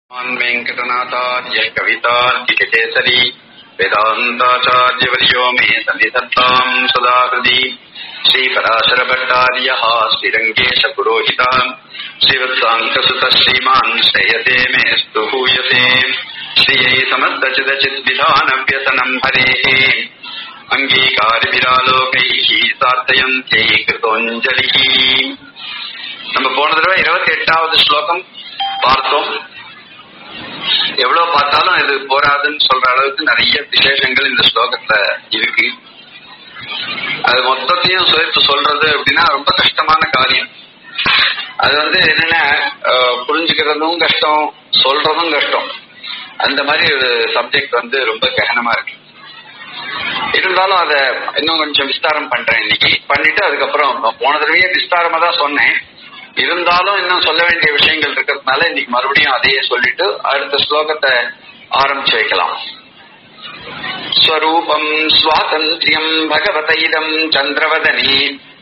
श्रीमान् वेङ्कटनाथार्य कवितार्किककेसरी वेदान्ताचार्यवर्यो मे सन्निधत्ताम् सदा हृदि श्रीपराशरभट्टार्यः श्रीरङ्गेशपुरोहिताम् श्रीवत्साङ्कसुतः श्रीमान् श्रेयते मेऽस्तु भूयसे श्रियै समस्तचिदचिद्विधानव्यसनम् हरेः अङ्गीकारिभिरालोकैः सार्थयन्त्यै कृतोञ्जलिः நம்ம போன தடவை இருபத்தி எட்டாவது ஸ்லோகம் பார்த்தோம் எவ்வளவு பார்த்தாலும் இது போராதுன்னு சொல்ற அளவுக்கு நிறைய விசேஷங்கள் இந்த ஸ்லோகத்துல இருக்கு அது மொத்தத்தையும் சேர்த்து சொல்றது அப்படின்னா ரொம்ப கஷ்டமான காரியம் அது வந்து என்னன்னா அஹ், புரிஞ்சுக்கிறதும் கஷ்டம் சொல்றதும் கஷ்டம் அந்த மாதிரி ஒரு சப்ஜெக்ட் வந்து ரொம்ப ககனமா இருக்கு இருந்தாலும் அதை இன்னும் கொஞ்சம் விஸ்தாரம் பண்றேன் இன்னைக்கு பண்ணிட்டு அதுக்கப்புறம் போன தடவையே விஸ்தாரமா தான் சொன்னேன் இருந்தாலும் இன்னும் சொல்ல வேண்டிய விஷயங்கள் இருக்கிறதுனால இன்னைக்கு மறுபடியும் அதையே சொல்லிட்டு அடுத்த ஸ்லோகத்தை ஆரம்பிச்சு வைக்கலாம் ஸ்வரூபம் சுவாதந்திரியம் பகவதைதம் சந்திரவதனி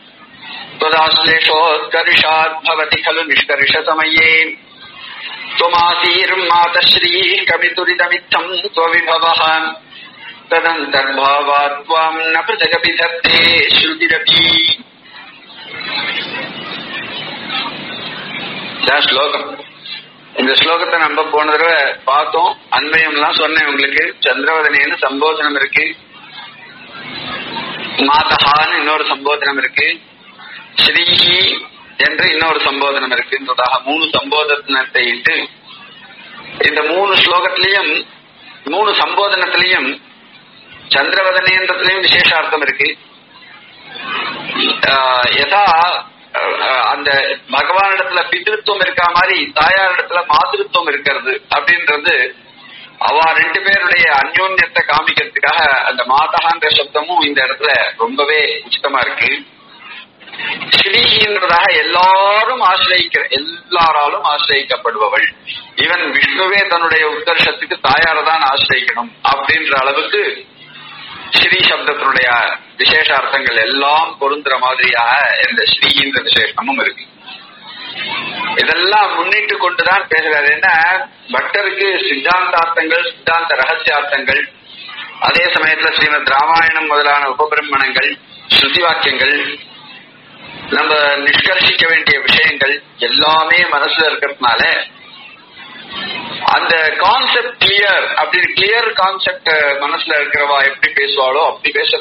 त्वदाश्लेषोत्कर्षात् भवति खलु निष्कर्षसमये त्वमासीर्मातश्रीः कवितुरिदमित्थम् त्वविभवः तदन्तर्भावात् त्वाम् न पृथगपि धत्ते श्रुतिरपि இதான் ஸ்லோகம் இந்த ஸ்லோகத்தை நம்ம போன தடவை பார்த்தோம் அன்வயம்லாம் சொன்னேன் உங்களுக்கு சந்திரவதனேன்னு சம்போதனம் இருக்கு மாதஹான்னு இன்னொரு சம்போதனம் இருக்கு ஸ்ரீஹி என்று இன்னொரு சம்போதனம் இருக்குன்றதாக மூணு சம்போதனத்தை இட்டு இந்த மூணு ஸ்லோகத்திலையும் மூணு சம்போதனத்திலையும் சந்திரவதனேன்றதுலயும் விசேஷார்த்தம் இருக்கு ஆஹ் யதா ஆஹ் அந்த பகவானிடத்துல பிதிருத்துவம் இருக்கா மாதிரி தாயாரிடத்துல மாதிருத்துவம் இருக்கிறது அப்படின்றது அவ ரெண்டு பேருடைய அந்யோன்யத்தை காமிக்கிறதுக்காக அந்த மாதகான்ற சப்தமும் இந்த இடத்துல ரொம்பவே உச்சிதமா இருக்கு ஸ்ரீன்றதாக எல்லாரும் ஆசிரியிக்கிற எல்லாராலும் ஆசிரியிக்கப்படுபவள் ஈவன் விஷ்ணுவே தன்னுடைய உத்தர்ஷத்துக்கு தாயாரை தான் ஆசிரியிக்கணும் அப்படின்ற அளவுக்கு ஸ்ரீ சப்தத்தினுடைய விசேஷ அர்த்தங்கள் எல்லாம் பொருந்துற மாதிரியாக இந்த ஸ்ரீன்ற விசேஷமும் இருக்கு இதெல்லாம் முன்னிட்டு கொண்டுதான் பேசுறாரு என்ன பக்தருக்கு சித்தாந்தார்த்தங்கள் சித்தாந்த ரகசியார்த்தங்கள் அதே சமயத்துல ஸ்ரீமத் ராமாயணம் முதலான உபபிரமணங்கள் ஸ்ருதி வாக்கியங்கள் நம்ம நிஷ்கர்ஷிக்க வேண்டிய விஷயங்கள் எல்லாமே மனசுல இருக்கிறதுனால அந்த கான்செப்ட் கிளியர் அப்படின்னு கிளியர் கான்செப்ட் மனசுல இருக்கிறவா எப்படி பேசுவாளோ அப்படி பேசுற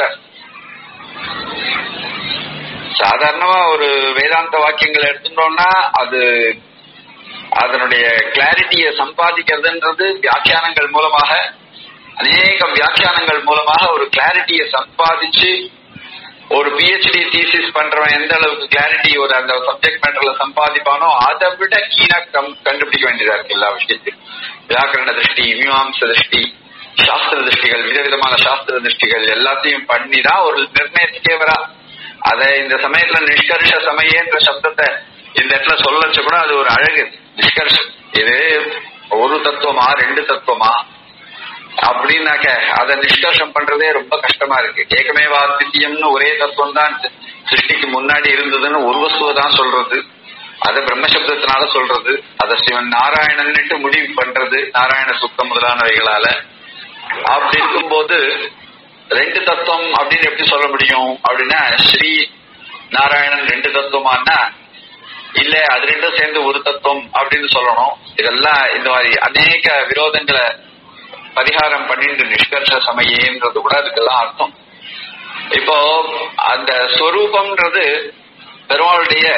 சாதாரணமா ஒரு வேதாந்த வாக்கியங்கள் எடுத்துட்டோம்னா அது அதனுடைய கிளாரிட்டியை சம்பாதிக்கிறதுன்றது வியாக்கியானங்கள் மூலமாக அநேக வியாக்கியானங்கள் மூலமாக ஒரு கிளாரிட்டியை சம்பாதிச்சு ஒரு பிஹெச்டி தீசிஸ் பண்றவன் எந்த அளவுக்கு கிளாரிட்டி ஒரு அந்த சப்ஜெக்ட் மேட்டர்ல சம்பாதிப்பானோ அதை விட கீனா கம் கண்டுபிடிக்க வேண்டியதா இருக்கு எல்லா விஷயத்தையும் வியாக்கரண திருஷ்டி மீமாம்ச திருஷ்டி சாஸ்திர திருஷ்டிகள் விதவிதமான சாஸ்திர திருஷ்டிகள் எல்லாத்தையும் பண்ணி தான் ஒரு நிர்ணயத்துக்கே வரா அதை இந்த சமயத்துல நிஷ்கர்ஷ சமயன்ற சப்தத்தை இந்த இடத்துல சொல்லச்சு கூட அது ஒரு அழகு நிஷ்கர்ஷம் இது ஒரு தத்துவமா ரெண்டு தத்துவமா அப்படின்னாக்க அதை நிஷ்கர்ஷம் பண்றதே ரொம்ப கஷ்டமா இருக்கு ஏகமே வாத்தியம்னு ஒரே தத்துவம் தான் சிருஷ்டிக்கு முன்னாடி இருந்ததுன்னு ஒரு வஸ்துவை தான் சொல்றது அதை பிரம்மசப்தத்தினால சொல்றது அதை சிவன் நாராயணன்னுட்டு முடிவு பண்றது நாராயண சுத்தம் முதலானவைகளால அப்படி இருக்கும்போது ரெண்டு தத்துவம் அப்படின்னு எப்படி சொல்ல முடியும் அப்படின்னா ஸ்ரீ நாராயணன் ரெண்டு தத்துவமானா இல்ல அது ரெண்டும் சேர்ந்து ஒரு தத்துவம் அப்படின்னு சொல்லணும் இதெல்லாம் இந்த மாதிரி அநேக விரோதங்களை பரிகாரம் பண்ணிட்டு நிஷ்கர்ஷ சமயன்றது கூட அதுக்கெல்லாம் அர்த்தம் இப்போ அந்த ஸ்வரூபம்ன்றது பெருமாளுடைய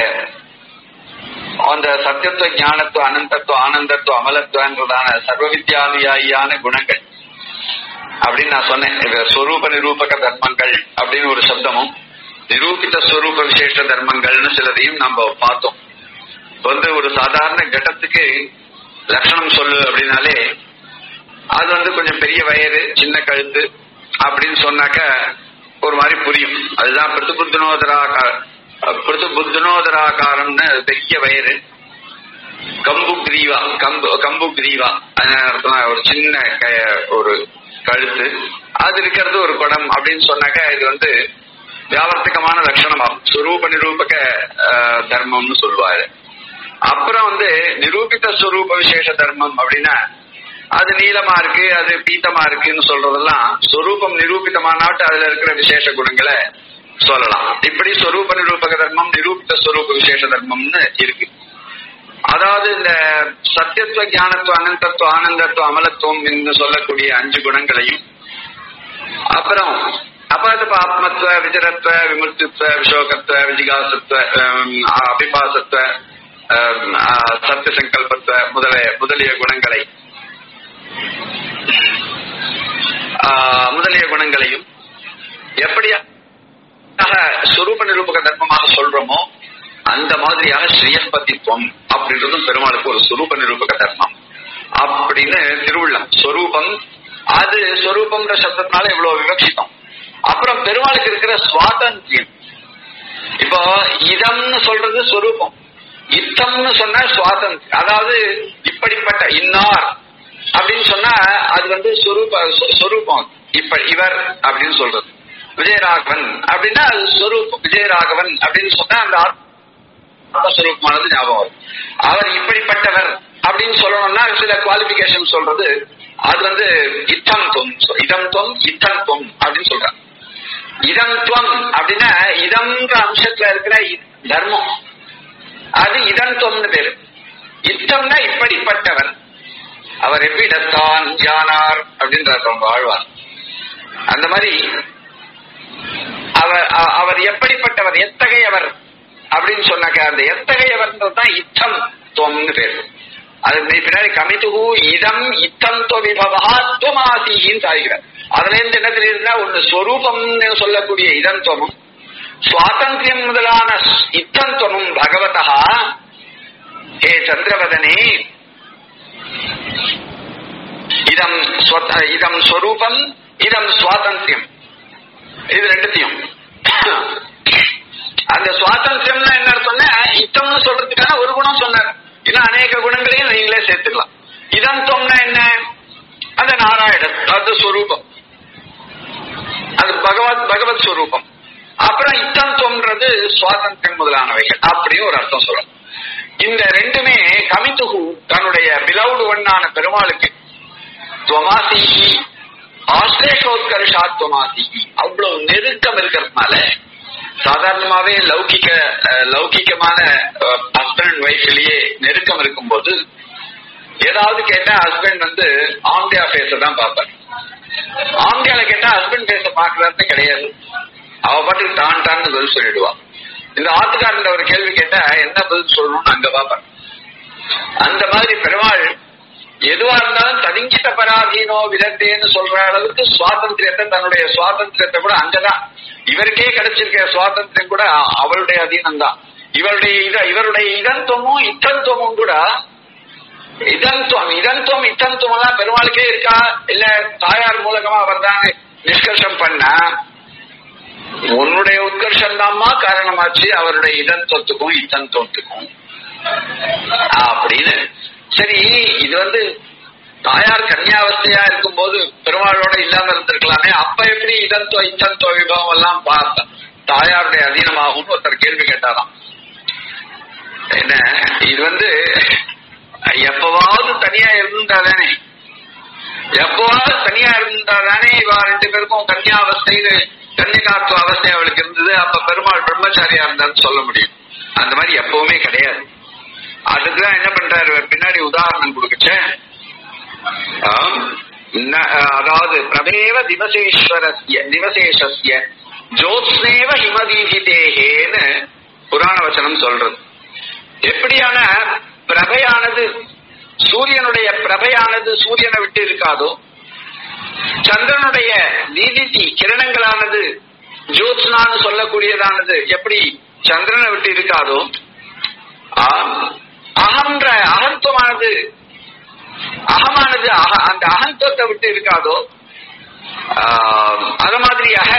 அந்த சத்தியத்துவ ஞானத்துவ அனந்தத்துவ ஆனந்தத்துவ அமலத்துவன்றதான சர்வ வித்யானுயாயியான குணங்கள் அப்படின்னு நான் சொன்னேன் இது ஸ்வரூப நிரூபக தர்மங்கள் அப்படின்னு ஒரு சப்தமும் நிரூபித்த ஸ்வரூப விசேஷ தர்மங்கள்னு சிலதையும் நம்ம பார்த்தோம் இப்ப வந்து ஒரு சாதாரண கட்டத்துக்கு லட்சணம் சொல்லு அப்படின்னாலே அது வந்து கொஞ்சம் பெரிய வயது சின்ன கழுத்து அப்படின்னு சொன்னாக்க ஒரு மாதிரி புரியும் அதுதான் பிருத்து புத்தனோதராக பிருத்து புத்தனோதராகாரம்னு பெரிய வயிறு கம்பு கிரீவா கம்பு கம்பு கிரீவா அர்த்தம் ஒரு சின்ன க- ஒரு கழுத்து அது இருக்கிறது ஒரு குடம் அப்படின்னு சொன்னாக்க இது வந்து வியாவர்த்திகமான லட்சணமாகும் சுரூப நிரூபக அஹ், தர்மம்னு சொல்லுவாரு அப்புறம் வந்து நிரூபித ஸ்வரூப விசேஷ தர்மம் அப்படின்னா அது நீளமா இருக்கு அது பீத்தமா இருக்குன்னு சொல்றதெல்லாம் சொரூபம் நிரூபிதமானாட்டு அதுல இருக்கிற விசேஷ குணங்களை சொல்லலாம் இப்படி ஸ்வரூப நிரூபக தர்மம் நிரூபித ஸ்வரூப விசேஷ தர்மம்னு இருக்கு அதாவது இந்த சத்தியத்துவ ஞானத்துவ அனந்தத்துவ ஆனந்தத்துவ அமலத்துவம் என்று சொல்லக்கூடிய அஞ்சு குணங்களையும் அப்புறம் அபாதப ஆத்மத்துவ விஜரத்துவ விமுக்தித்துவ விஷோகத்துவ விஜிகாசத்துவ ஹம், அபிபாசத்துவ ஹம், ஆ, சத்திய சங்கல்பத்துவ முதலிய முதலிய குணங்களை ஆ, முதலிய குணங்களையும் எப்படியாக சுரூப நிரூபக தர்மமாக சொல்றோமோ அந்த மாதிரியாக ஸ்ரீயஸ்பதித்துவம் அப்படின்றதும் பெருமாளுக்கு ஒரு சுரூப நிரூபக தர்மம் அப்படின்னு திருவுள்ளம் சொரூபம் அது சொரூபம்ன்ற சப்தத்தினால இவ்வளவு விவக்ஷித்தம் அப்புறம் பெருமாளுக்கு இருக்கிற சுவாதந்தியம் இப்போ இதம்னு சொல்றது சொரூபம் இத்தம்னு சொன்னா சுவாதந்தியம் அதாவது இப்படிப்பட்ட இன்னார் அப்படின்னு சொன்னா அது வந்து சொரூப சொ- சொரூபம் இப்ப இவர் அப்படின்னு சொல்றது விஜயராகவன் அப்படின்னா அது சொரூபம் விஜயராகவன் அப்படின்னு சொன்னா அந்த ஆத்மஸ்வரூபமானது ஞாபகம் வரும் அவர் இப்படிப்பட்டவர் அப்படின்னு சொல்லணும்னா சில குவாலிபிகேஷன் சொல்றது அது வந்து இத்தம் தொம் இதம் தொம் இத்தம் தொம் அப்படின்னு சொல்றாங்க இதம் துவம் அப்படின்னா இதம்ன்ற அம்சத்துல இருக்கிற இ- தர்மம் அது இதம் தொம்னு பேரு இத்தம்னா இப்படிப்பட்டவர் அவர் எவ்விடத்தான் யானார் அப்படின்றார் ரொம்ப ஆழ்வார் அந்த மாதிரி அவர் அ- அவர் எப்படிப்பட்டவர் எத்தகையவர் அப்படின்னு சொன்னாக்க அந்த எத்தகையவர்ன்றது தான் இத்தம் துவம்னு பேரு அது நீ பின்னாடி கமித்துகு இதம் இத்தம் தொ விபவா துவமாசின்னு சாதிக்கிறார் அதுல இருந்து என்ன தெரியுதுன்னா ஒண்ணு ஸ்வரூபம்னு சொல்லக்கூடிய இதந்தமும் சுவாதந்திரம் முதலான இத்தந்தமும் பகவதா ஹே சந்திரவதனே இதம் ஸ்வத- இதம் ஸ்வரூபம் இதம் சுவாதந்திரம் இது ரெண்டுத்தையும் அந்த சுவாதந்திரம்னா என்ன அர்த்தம்னா இத்தம்னு சொல்றதுக்கான ஒரு குணம் சொன்னார் இன்னும் அநேக குணங்களையும் நீங்களே சேர்த்துக்கலாம் இதந்தம்னா என்ன அந்த நாராயணன் அது ஸ்வரூபம் அது பகவத் பகவத் ஸ்வரூபம் அப்புறம் இத்தந்தம்ன்றது சுவாதந்திரம் முதலானவைகள் அப்படின்னு ஒரு அர்த்தம் சொல்லணும் இந்த ரெண்டுமே கமித்துகு தன்னுடைய பிலவுடு ஒண்ணான பெருமாளுக்கு துவமாசிஹி ஆசிரேஷோத்கர்ஷா துவமாசிஹி அவ்வளவு நெருக்கம் இருக்கிறதுனால சாதாரணமாவே லௌகிக அஹ், லௌகிகமான ஹஸ்பண்ட் அண்ட் ஒய்ஃப்லயே நெருக்கம் இருக்கும்போது ஏதாவது கேட்டா ஹஸ்பண்ட் வந்து ஆம்பியா ஃபேஸ தான் பார்ப்பார் ஆம்பியால கேட்டா ஹஸ்பண்ட் ஃபேஸ பாக்குறது கிடையாது அவ பாட்டுக்கு தான் தான் பதில் சொல்லிடுவா இந்த ஆத்துக்காரன் ஒரு கேள்வி கேட்டா என்ன பதில் சொல்லணும்னு அங்க பாப்பார் அந்த மாதிரி பெருமாள் எதுவா இருந்தாலும் ததுங்கிட்ட பராதீனோ விதத்தேன்னு சொல்ற அளவுக்கு சுவாதந்திரத்தை தன்னுடைய சுவாதந்திரத்தை கூட அங்கதான் இவருக்கே கிடைச்சிருக்க சுவாதந்திரம் கூட அவருடைய அதீனம் தான் இவருடைய இத இவருடைய இதந்தமும் இத்தந்தமும் கூட இதந்தம் இதந்தம் இத்தந்தம் எல்லாம் பெருமாளுக்கே இருக்கா இல்ல தாயார் மூலகமா அவர் தான் நிஷ்கர்ஷம் பண்ணா உன்னுடைய உத்கர்ஷம் தான்மா காரணமாச்சு அவருடைய இதந்தத்துக்கும் இத்தந்தத்துக்கும் அப்படின்னு சரி இது வந்து தாயார் கன்னியாவஸ்தையா இருக்கும்போது பெருமாளோட இல்லாம இருந்திருக்கலாமே அப்ப எப்படி இதந்தோ இத்தந்தோ விபவம் எல்லாம் பார்த்தா தாயாருடைய அதீனமாகும்னு ஒருத்தர் கேள்வி கேட்டாராம் என்ன இது வந்து எப்பவாவது தனியா இருந்தாதானே எப்பவாவது தனியா இருந்தாதானே இவ ரெண்டு பேருக்கும் கன்னியாவஸ்தைன்னு கன்னிகாத்துவ அவஸ்தை அவளுக்கு இருந்தது அப்ப பெருமாள் பிரம்மச்சாரியா இருந்தான்னு சொல்ல முடியும் அந்த மாதிரி எப்பவுமே கிடையாது அதுக்குதான் என்ன பண்றாரு இவர் பின்னாடி உதாரணம் கொடுக்கச்சேன் ஆம், ந- அதாவது பிரபேவ திவசேஸ்வரஸ்ய திவசேஷஸ்ய ஜோத்ஸ்னேவ ஹிமதீதிதேகேன்னு புராண வச்சனம் சொல்றது எப்படியான பிரபையானது சூரியனுடைய பிரபையானது சூரியனை விட்டு இருக்காதோ சந்திரனுடைய தீதித்தி கிரணங்களானது ஜோத்ஸ்னான்னு சொல்லக்கூடியதானது எப்படி சந்திரனை விட்டு இருக்காதோ ஆம், அகன்ற அகத்துவமானது அகமானது அக- அந்த அகத்துவத்தை விட்டு இருக்காதோ ஆம், அது மாதிரியாக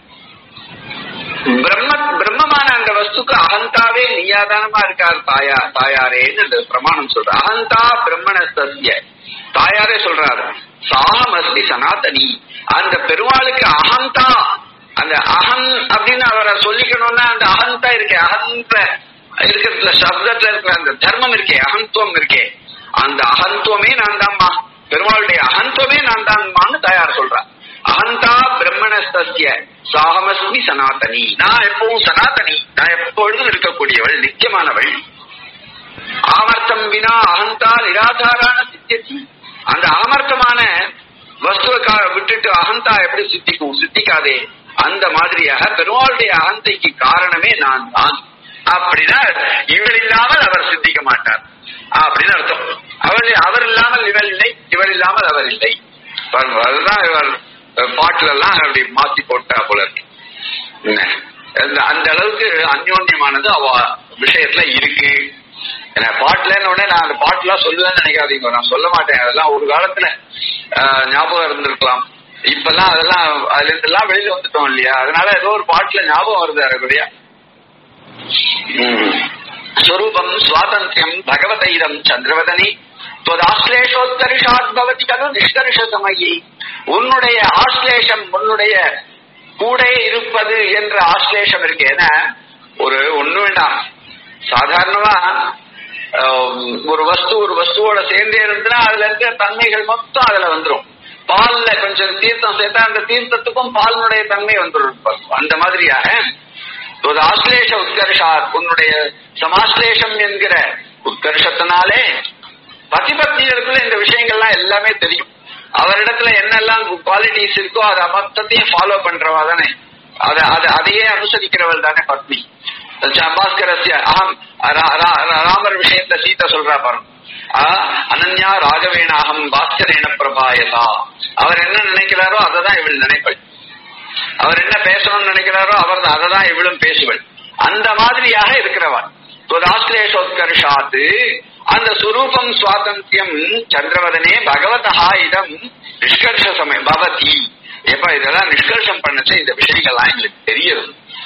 பிரம்ம பிரம்மமான அந்த வஸ்துக்கு அகந்தாவே நியாதானமா இருக்கார் தாயா தாயாரேன்னு அந்த பிரமாணம் சொல்ற அகந்தா பிரம்மணஸ்திய தாயாரே சொல்றாரு சாமஸ்தி சனாதனி அந்த பெருமாளுக்கு அகந்தா அந்த அகம் அப்படின்னு அவரை சொல்லிக்கணும்னா அந்த அகந்தா இருக்கு அகன்ற இருக்கிறதுல சப்தத்துல இருக்கிற அந்த தர்மம் இருக்கே அகந்துவம் இருக்கே அந்த அகந்துவமே நான் தான்மா பெருமாளுடைய அகந்துவமே நான் தான்மான்னு தயார் சொல்றான் அகந்தா பிரம்மணஸ்திய சாகமஸ்மி சனாதனி நான் எப்பவும் சனாதனி நான் எப்பொழுதும் இருக்கக்கூடியவள் நித்தியமானவள் ஆமர்த்தம் வினா அகந்தா நிராதாரான சித்தியத்தி அந்த ஆமர்த்தமான வஸ்துவை கா- விட்டுட்டு அகந்தா எப்படி சித்திக்கும் சித்திக்காதே அந்த மாதிரியாக பெருமாளுடைய அகந்தைக்கு காரணமே நான் தான் அப்படின்னா இவள் இல்லாமல் அவர் சித்திக்க மாட்டார் அப்படின்னு அர்த்தம் அவள் அவர் இல்லாமல் இவள் இல்லை இவள் இல்லாமல் அவர் இல்லை பாருங்க, அதுதான் இவர் பாட்டுல எல்லாம் அப்படி மாத்தி போட்டா போல இருக்கு என்ன? அந்த- அந்த அளவுக்கு அந்யோன்யமானது அவ விஷயத்துல இருக்கு ஏன்னா பாட்டுலன்னு உடனே நான் அந்த பாட்டுலாம் சொல்லுவேன்னு நினைக்காதீங்க நான் சொல்ல மாட்டேன் அதெல்லாம் ஒரு காலத்துல ஆஹ், ஞாபகம் இருந்திருக்கலாம் இப்பெல்லாம் அதெல்லாம் அதுல இருந்து எல்லாம் வெளியில வந்துட்டோம் இல்லையா அதனால ஏதோ ஒரு பாட்டுல ஞாபகம் வருது அரகுடியா ஸ்வரூபம் சுவாதந்திரம் பகவதைரம் சந்திரவதனி ஆஸ்லேஷோத்தரிஷாத் பவதி கலு நிஷ்கர்ஷ சமயி உன்னுடைய ஆஸ்லேஷம் உன்னுடைய கூட இருப்பது என்ற ஆஸ்லேஷம் இருக்கு ஏன்னா ஒரு ஒண்ணு வேண்டாம் சாதாரணமா ஆம், ஒரு வஸ்து ஒரு வஸ்துவோட சேர்ந்தே இருந்துன்னா அதுல இருக்கிற தன்மைகள் மொத்தம் அதுல வந்துரும் பால்ல கொஞ்சம் தீர்த்தம் சேர்த்தா அந்த தீர்த்தத்துக்கும் பாலினுடைய தன்மை வந்துடும் அந்த மாதிரியாக ஒரு ஆஸ்லேஷ உத்கர்ஷாத் உன்னுடைய சமாஸ்லேஷம் என்கிற உத்கர்ஷத்தினாலே பதிபக்திகளுக்குள்ள இந்த விஷயங்கள்லாம் எல்லாமே தெரியும் அவரிடத்துல என்னெல்லாம் குவாலிட்டிஸ் இருக்கோ அதை மொத்தத்தையும் ஃபாலோ பண்றவா தானே அதை அதை அதையே அனுசரிக்கிறவள் தானே பத்னி பாஸ்கரஸ்ய அகம் ரா- ரா- ரா- ராமர் விஷயத்துல சீதா சொல்றா பாருங்க ஆ, அனன்யா ராகவேணாகம் பாஸ்கரேன பிரபாயதா அவர் என்ன நினைக்கிறாரோ அதை தான் இவள் நினைப்பள் அவர் என்ன பேசணும்னு நினைக்கிறாரோ அவர் அதை தான் இவளும் பேசுவள் அந்த மாதிரியாக இருக்கிறவன் துராஸ்லேஷோத்கர்ஷாத்து அந்த சுரூபம் சுவாதந்தியம் சந்திரவதனே பகவதா இதம் நிஷ்கர்ஷ சமயம் பவதி எப்ப இதெல்லாம் நிஷ்கர்ஷம் பண்ணச்சு இந்த விஷயங்கள்லாம் எங்களுக்கு தெரியுது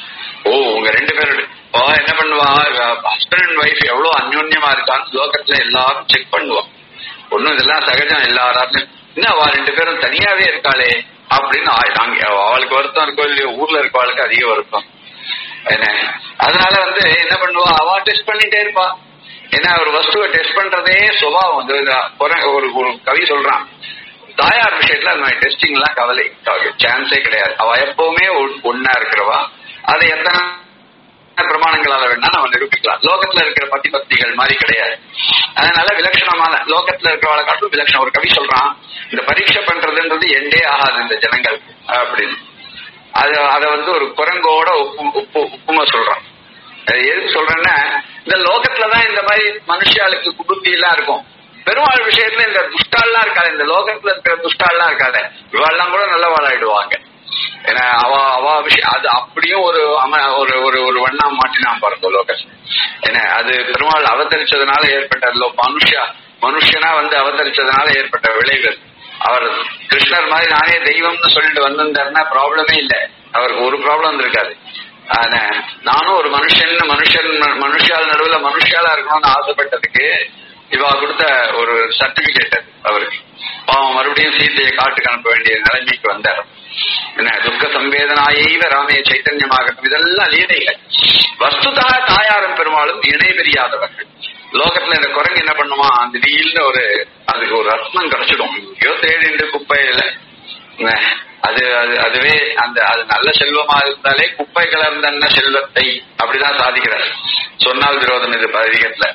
ஓ உங்க ரெண்டு பேரோட இப்போ என்ன பண்ணுவா ஹஸ்பண்ட் அண்ட் ஒய்ஃப் எவ்வளவு அந்யோன்யமா இருக்கான்னு லோகத்துல எல்லாரும் செக் பண்ணுவோம் ஒண்ணும் இதெல்லாம் சகஜம் எல்லாரும் என்ன அவ ரெண்டு பேரும் தனியாவே இருக்காளே அப்படின்னு ஆ- நாங்க அவளுக்கு வருத்தம் இருக்கோ இல்லையோ ஊர்ல இருக்கவாளுக்கு அதிக வருத்தம் என்ன அதனால வந்து என்ன பண்ணுவா அவ டெஸ்ட் பண்ணிட்டே இருப்பா ஏன்னா ஒரு வஸ்துவை டெஸ்ட் பண்றதே சுபாவம் வந்து இந்த குர- ஒரு ஒரு கவி சொல்றான் தாயார் விஷயத்துல அந்த மாதிரி டெஸ்டிங் எல்லாம் கவலை சான்ஸே கிடையாது அவ எப்பவுமே ஒ- ஒண்ணா இருக்கிறவா அதை எத்தனை பிரமாணங்களால வேணா நம்ம நிரூபிக்கலாம் லோகத்துல இருக்கிற பத்தி பக்திகள் மாதிரி கிடையாது அதனால விலட்சணமான லோகத்துல இருக்கிறவளை காட்டும் விலட்சணம் ஒரு கவி சொல்றான் இந்த பரீட்சை பண்றதுன்றது எண்டே ஆகாது இந்த ஜனங்கள் அப்படின்னு அது அதை வந்து ஒரு குரங்கோட உப்பு உப்பு உப்புமா சொல்றான் அது எதுக்கு சொல்றேன்னா இந்த லோகத்துலதான் இந்த மாதிரி மனுஷாளுக்கு புத்தி எல்லாம் இருக்கும் பெருமாள் விஷயத்துல இந்த துஷ்டாலாம் இருக்காது இந்த லோகத்துல இருக்கிற துஷ்டாலாம் இருக்காது இவாள்லாம் கூட நல்லவாளாயிடுவாங்க ஏன்னா அவ அவ விஷயம் அது அப்படியும் ஒரு அம ஒரு ஒரு ஒரு வண்ணா மாட்டினான் பாருங்க லோகஸ் ஏன்னா அது பெருமாள் அவதரிச்சதுனால ஏற்பட்ட லோ மனுஷா மனுஷனா வந்து அவதரிச்சதுனால ஏற்பட்ட விளைவுகள் அவர் கிருஷ்ணர் மாதிரி நானே தெய்வம்னு சொல்லிட்டு வந்திருந்தாருன்னா ப்ராப்ளமே இல்லை அவருக்கு ஒரு ப்ராப்ளம் இருக்காது ஆனா நானும் ஒரு மனுஷன் மனுஷன் மனுஷால் நடுவுல மனுஷாலா இருக்கணும்னு ஆசைப்பட்டதுக்கு இவா கொடுத்த ஒரு சர்டிபிகேட் அவருக்கு பாவம் மறுபடியும் சீதையை காட்டுக்கு அனுப்ப வேண்டிய நிலைமைக்கு வந்தார் என்ன துக்க சம்பேதனாயைவ ராமே சைத்தன்யமாகட்டும் இதெல்லாம் லீலைகள் வஸ்துதா தாயாரும் பெருமாளும் இணை பெரியாதவர்கள் லோகத்துல இந்த குரங்கு என்ன பண்ணுமா அந்த திடீர்னு ஒரு அதுக்கு ஒரு ரத்னம் கிடைச்சிடும் ஐயோ தேடிண்டு குப்பையில என்ன, அது அது அதுவே அந்த அது நல்ல செல்வமா இருந்தாலே குப்பை கலர்ந்த செல்வத்தை அப்படிதான் சாதிக்கிறார் சொன்னால் விரோதம் இது பதிகத்துல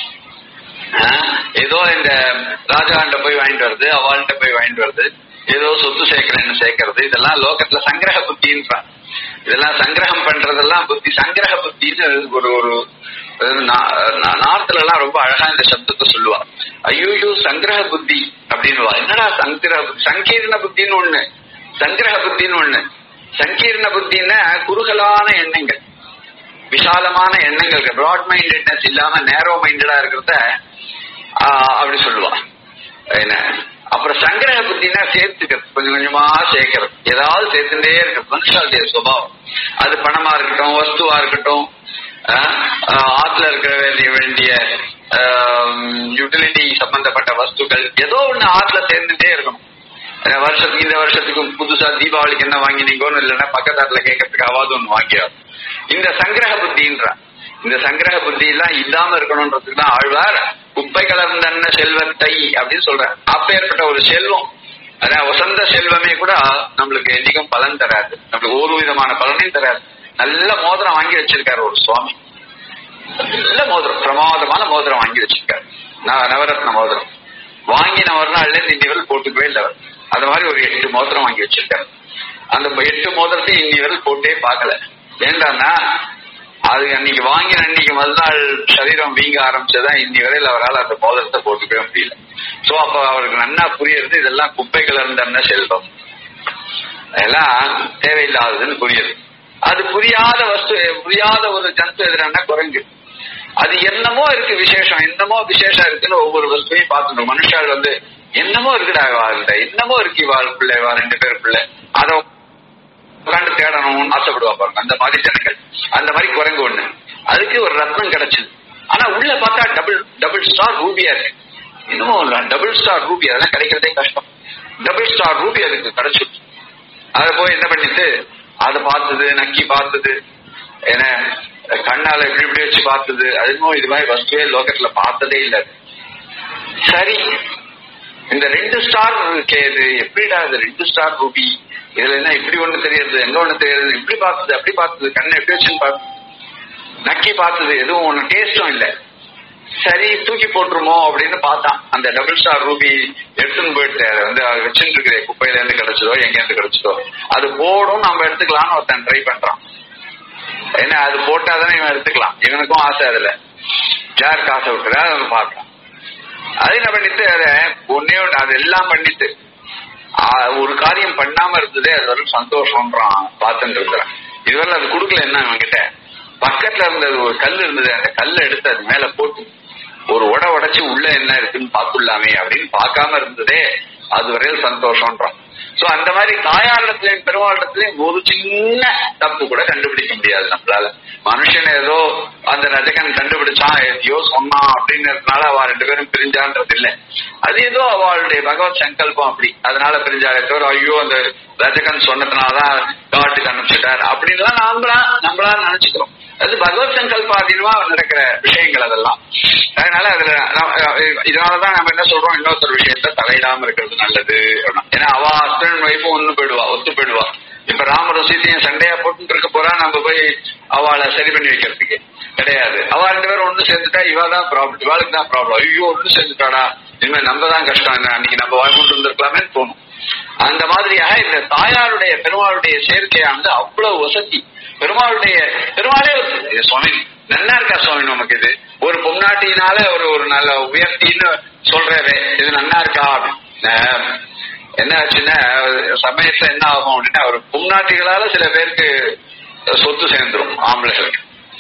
ஆஹ், ஏதோ இந்த ராஜாண்ட போய் வாங்கிட்டு வருது அவாள்கிட்ட போய் வாங்கிட்டு வருது ஏதோ சொத்து சேர்க்கிறேன்னு சேர்க்கறது இதெல்லாம் லோகத்துல சங்கிரக புத்தின்றான் இதெல்லாம் சங்கிரகம் பண்றதெல்லாம் புத்தி சங்கிரக புத்தின்னு ஒரு ஒரு நார்த்ல எல்லாம் ரொம்ப அழகா இந்த சப்தத்தை சொல்லுவா ஐயோ சங்கிரக புத்தி அப்படின்னுவா என்னடா சங்கிரக புத்தி? சங்கீர்ண புத்தின்னு ஒண்ணு சங்கிரக புத்தின்னு ஒண்ணு சங்கீர்ண புத்தின்னா குறுகலான எண்ணங்கள் விசாலமான எண்ணங்கள் பிராட் மைண்டட்னஸ் இல்லாம நேரோ மைண்டடா இருக்கிறத ஆஹ், அப்படி சொல்லுவா என்ன அப்புறம் சங்கிரக புத்தினா சேர்த்துக்கிறது கொஞ்சம் கொஞ்சமா சேர்க்கிறது ஏதாவது சேர்த்துட்டே இருக்கு மனுஷாளுடைய சுபாவம் அது பணமா இருக்கட்டும் வஸ்துவா இருக்கட்டும் ஆஹ், ஆஹ், ஆத்துல இருக்க வேண்டிய வேண்டிய யூட்டிலிட்டி சம்பந்தப்பட்ட வஸ்துக்கள் ஏதோ ஒண்ணு ஆத்துல சேர்ந்துட்டே இருக்கணும் அஹ், வருஷத்துக்கு இந்த வருஷத்துக்கு புதுசா தீபாவளிக்கு என்ன வாங்கினீங்கன்னு இல்லைன்னா பக்கத்தாட்டுல கேட்கறதுக்கு அவாது ஒண்ணு வாங்கியாது இந்த சங்கிரக புத்தின்ற இந்த சங்கிரக புத்தி எல்லாம் இல்லாம இருக்கணும்ன்றதுக்கு தான் ஆழ்வார் குப்பை கலர்ந்தன்ன செல்வத்தை அப்படின்னு சொல்ற அப்பேற்பட்ட ஒரு செல்வம் அதான் வசந்த செல்வமே கூட நம்மளுக்கு என்னைக்கும் பலன் தராது நம்மளுக்கு ஒரு விதமான பலனையும் தராது நல்ல மோதிரம் வாங்கி வச்சிருக்காரு ஒரு சுவாமி நல்ல மோதிரம் பிரமாதமான மோதிரம் வாங்கி வச்சிருக்காரு ந- நவரத்ன மோதிரம் வாங்கின ஒரு நாள்ல இருந்து இன்னி வரை போட்டுக்கவே இல்லை அவர் அது மாதிரி ஒரு எட்டு மோதிரம் வாங்கி வச்சிருக்காரு அந்த எட்டு மோதிரத்தையும் இன்னி வரை போட்டே பார்க்கல ஏண்டான்னா அது அன்னைக்கு வாங்கின அன்னைக்கு மறுநாள் சரீரம் வீங்க ஆரம்பிச்சதான் இன்னி வரையில் அவரால் அந்த மோதிரத்தை போட்டுக்கவே முடியல சோ அப்ப அவருக்கு நன்னா புரியுறது இதெல்லாம் குப்பை கலர்ந்த செல்வம் அதெல்லாம் தேவையில்லாததுன்னு புரியுது அது புரியாத வஸ்து புரியாத ஒரு ஜந்து எதிரான குரங்கு அது என்னமோ இருக்கு விசேஷம் என்னமோ விசேஷம் இருக்குன்னு ஒவ்வொரு வஸ்துவையும் பார்த்துக்கணும் மனுஷால் வந்து என்னமோ இருக்குடா வாழ்ந்த என்னமோ இருக்கு வாழ் பிள்ளை வா ரெண்டு பேர் பிள்ளை அதை உட்காந்து தேடணும்னு ஆசைப்படுவா பாருங்க அந்த மாதிரி ஜனங்கள் அந்த மாதிரி குரங்கு ஒண்ணு அதுக்கு ஒரு ரத்னம் கிடைச்சது ஆனா உள்ள பார்த்தா டபுள் டபுள் ஸ்டார் ரூபியா இருக்கு இன்னமும் டபுள் ஸ்டார் ரூபி அதெல்லாம் கிடைக்கிறதே கஷ்டம் டபுள் ஸ்டார் ரூபி அதுக்கு கிடைச்சிருச்சு அதை போய் என்ன பண்ணிட்டு அதை பார்த்தது நக்கி பார்த்தது என்ன கண்ணால இப்படி இப்படி வச்சு பார்த்தது அதுவும் இது மாதிரி வஸ்துவே லோகத்துல பார்த்ததே இல்லை சரி இந்த ரெண்டு ஸ்டார் இருக்கே இது எப்படிடா இது ரெண்டு ஸ்டார் ரூபி இதுல என்ன இப்படி ஒண்ணு தெரியுது எங்க ஒண்ணு தெரியுது இப்படி பார்த்தது அப்படி பார்த்தது கண்ணை எப்படி வச்சுன்னு பார்த்து நக்கி பார்த்தது எதுவும் ஒண்ணு டேஸ்டும் இல்லை சரி தூக்கி போட்டுருமோ அப்படின்னு பார்த்தான் அந்த டபுள் ஸ்டார் ரூபி எடுத்துன்னு போயிட்டு அதை வந்து அது வச்சுட்டு இருக்கிற குப்பையில இருந்து கிடைச்சதோ எங்க இருந்து கிடைச்சதோ அது போடும் நம்ம எடுத்துக்கலாம்னு ஒருத்தன் ட்ரை பண்றான் ஏன்னா அது போட்டாதானே இவன் எடுத்துக்கலாம் இவனுக்கும் ஆசை அதுல யாருக்கு ஆசை விட்டுறா அதை பார்க்கலாம் அது என்ன பண்ணிட்டு அதை ஒன்னே ஒண்ணு அது எல்லாம் பண்ணிட்டு ஆ, ஒரு காரியம் பண்ணாம இருந்ததே அது வரைக்கும் சந்தோஷம்ன்றான் பார்த்துட்டு இருக்கிறான் இதுவரை அது கொடுக்கல என்ன அவன் கிட்ட பக்கத்துல இருந்தது ஒரு கல் இருந்தது அந்த கல்லை எடுத்து அது மேல போட்டு ஒரு உட உடைச்சு உள்ள என்ன இருக்குன்னு பாத்துடலாமே அப்படின்னு பார்க்காம இருந்ததே அது வரையில் சந்தோஷம்ன்றான் சோ அந்த மாதிரி தாயாரிடத்திலையும் பெருமாளிடத்திலையும் ஒரு சின்ன தப்பு கூட கண்டுபிடிக்க முடியாது நம்மளால மனுஷன் ஏதோ அந்த ரஜகன் கண்டுபிடிச்சான் எதையோ சொன்னான் அப்படின்றதுனால அவ ரெண்டு பேரும் பிரிஞ்சான்றது இல்ல அது ஏதோ அவளுடைய பகவத் சங்கல்பம் அப்படி அதனால பிரிஞ்சாலே தவிர ஐயோ அந்த ரஜகன் சொன்னதுனாலதான் காட்டுக்கு அனுப்பிச்சிட்டார் அப்படின்லாம் நாமளா நம்மளா நினைச்சுக்கிறோம் அது பகவத் சங்கல்பாதீனமா நடக்கிற விஷயங்கள் அதெல்லாம் அதனால அதுல நம்ம- இதனாலதான் நம்ம என்ன சொல்றோம் இன்னொருத்தர் விஷயத்த தலையிடாம இருக்கிறது நல்லது அப்படின்னா. ஏன்னா அவ ஹஸ்பண்ட் ஒய்ஃபும் ஒண்ணு போயிடுவா ஒத்து போயிடுவா இப்ப ராமரும் சீத்தையும் சண்டையா போட்டு இருக்க போறா நம்ம போய் அவளை சரி பண்ணி வைக்கிறதுக்கு கிடையாது அவ ரெண்டு பேரும் ஒண்ணு சேர்ந்துட்டா இவ தான் ப்ராப்ளம் இவாளுக்கு தான் ப்ராப்ளம் ஐயோ ஒண்ணு சேர்ந்துட்டாடா இனிமே நம்ம தான் கஷ்டம் என்ன அன்னைக்கு நம்ம வாழ்ந்துட்டு இருந்திருக்கலாமே தோணும் அந்த மாதிரியாக இந்த தாயாருடைய பெருமாளுடைய சேர்க்கையானது அவ்வளவு வசதி பெருமாளுடைய பெருமாளே இது சுவாமி நல்லா இருக்கா சுவாமி நமக்கு இது ஒரு பொம்நாட்டினால ஒரு ஒரு நல்ல உயர்த்தின்னு சொல்றாரு இது நல்லா இருக்கா அப்படின்னு. அஹ் என்ன ஆச்சுன்னா சமயத்துல என்ன ஆகும் அப்படின்னா ஒரு பொம்நாட்டிகளால சில பேருக்கு சொத்து சேர்ந்துரும் ஆம்பளைகளுக்கு